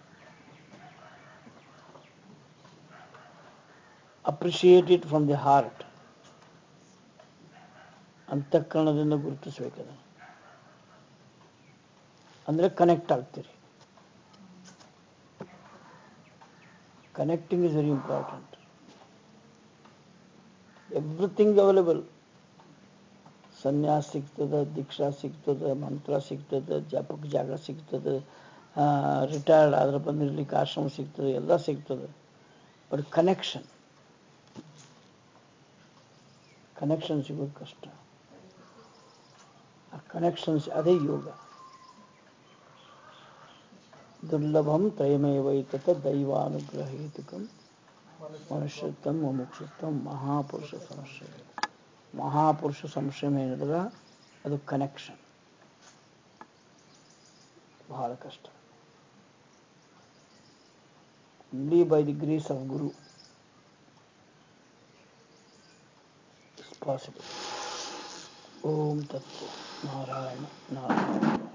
appreciate it from the heart ಅಂತಃಕರಣದಿಂದ ಗುರುತಿಸ್ಬೇಕದ ಅಂದ್ರೆ ಕನೆಕ್ಟ್ ಆಗ್ತೀರಿ connecting is very important everything available ಸನ್ಯಾಸ ಸಿಗ್ತದೆ ದೀಕ್ಷಾ ಸಿಗ್ತದೆ ಮಂತ್ರ ಸಿಗ್ತದೆ ಜಪಕ್ಕೆ ಜಾಗ ಸಿಗ್ತದೆ ರಿಟೈರ್ಡ್ ಆದ್ರೆ ಬಂದಿರ್ಲಿಕ್ಕೆ ಆಶ್ರಮ ಸಿಗ್ತದೆ ಎಲ್ಲ ಸಿಗ್ತದೆ ಬಟ್ ಕನೆಕ್ಷನ್ ಕನೆಕ್ಷನ್ ಸಿಗೋದು ಕಷ್ಟ ಆ ಕನೆಕ್ಷನ್ಸ್ ಅದೇ ಯೋಗ ದುರ್ಲಭಂ ತ್ರಯಮೇವೈತತ ದೈವಾನುಗ್ರಹೇತುಕಂ ಮನುಷ್ಯತ್ವಂ ಮುಮುಕ್ಷತ್ವಂ ಮಹಾಪುರುಷ ಸಂಶಯ ಮಹಾಪುರುಷ ಸಂಶಯ ಏನಿದ್ರೆ ಅದು ಕನೆಕ್ಷನ್ ಬಹಳ ಕಷ್ಟ only by the grace of guru is possible ಓಂ ತತ್ವ ನಾರಾಯಣ ನಾರಾಯಣ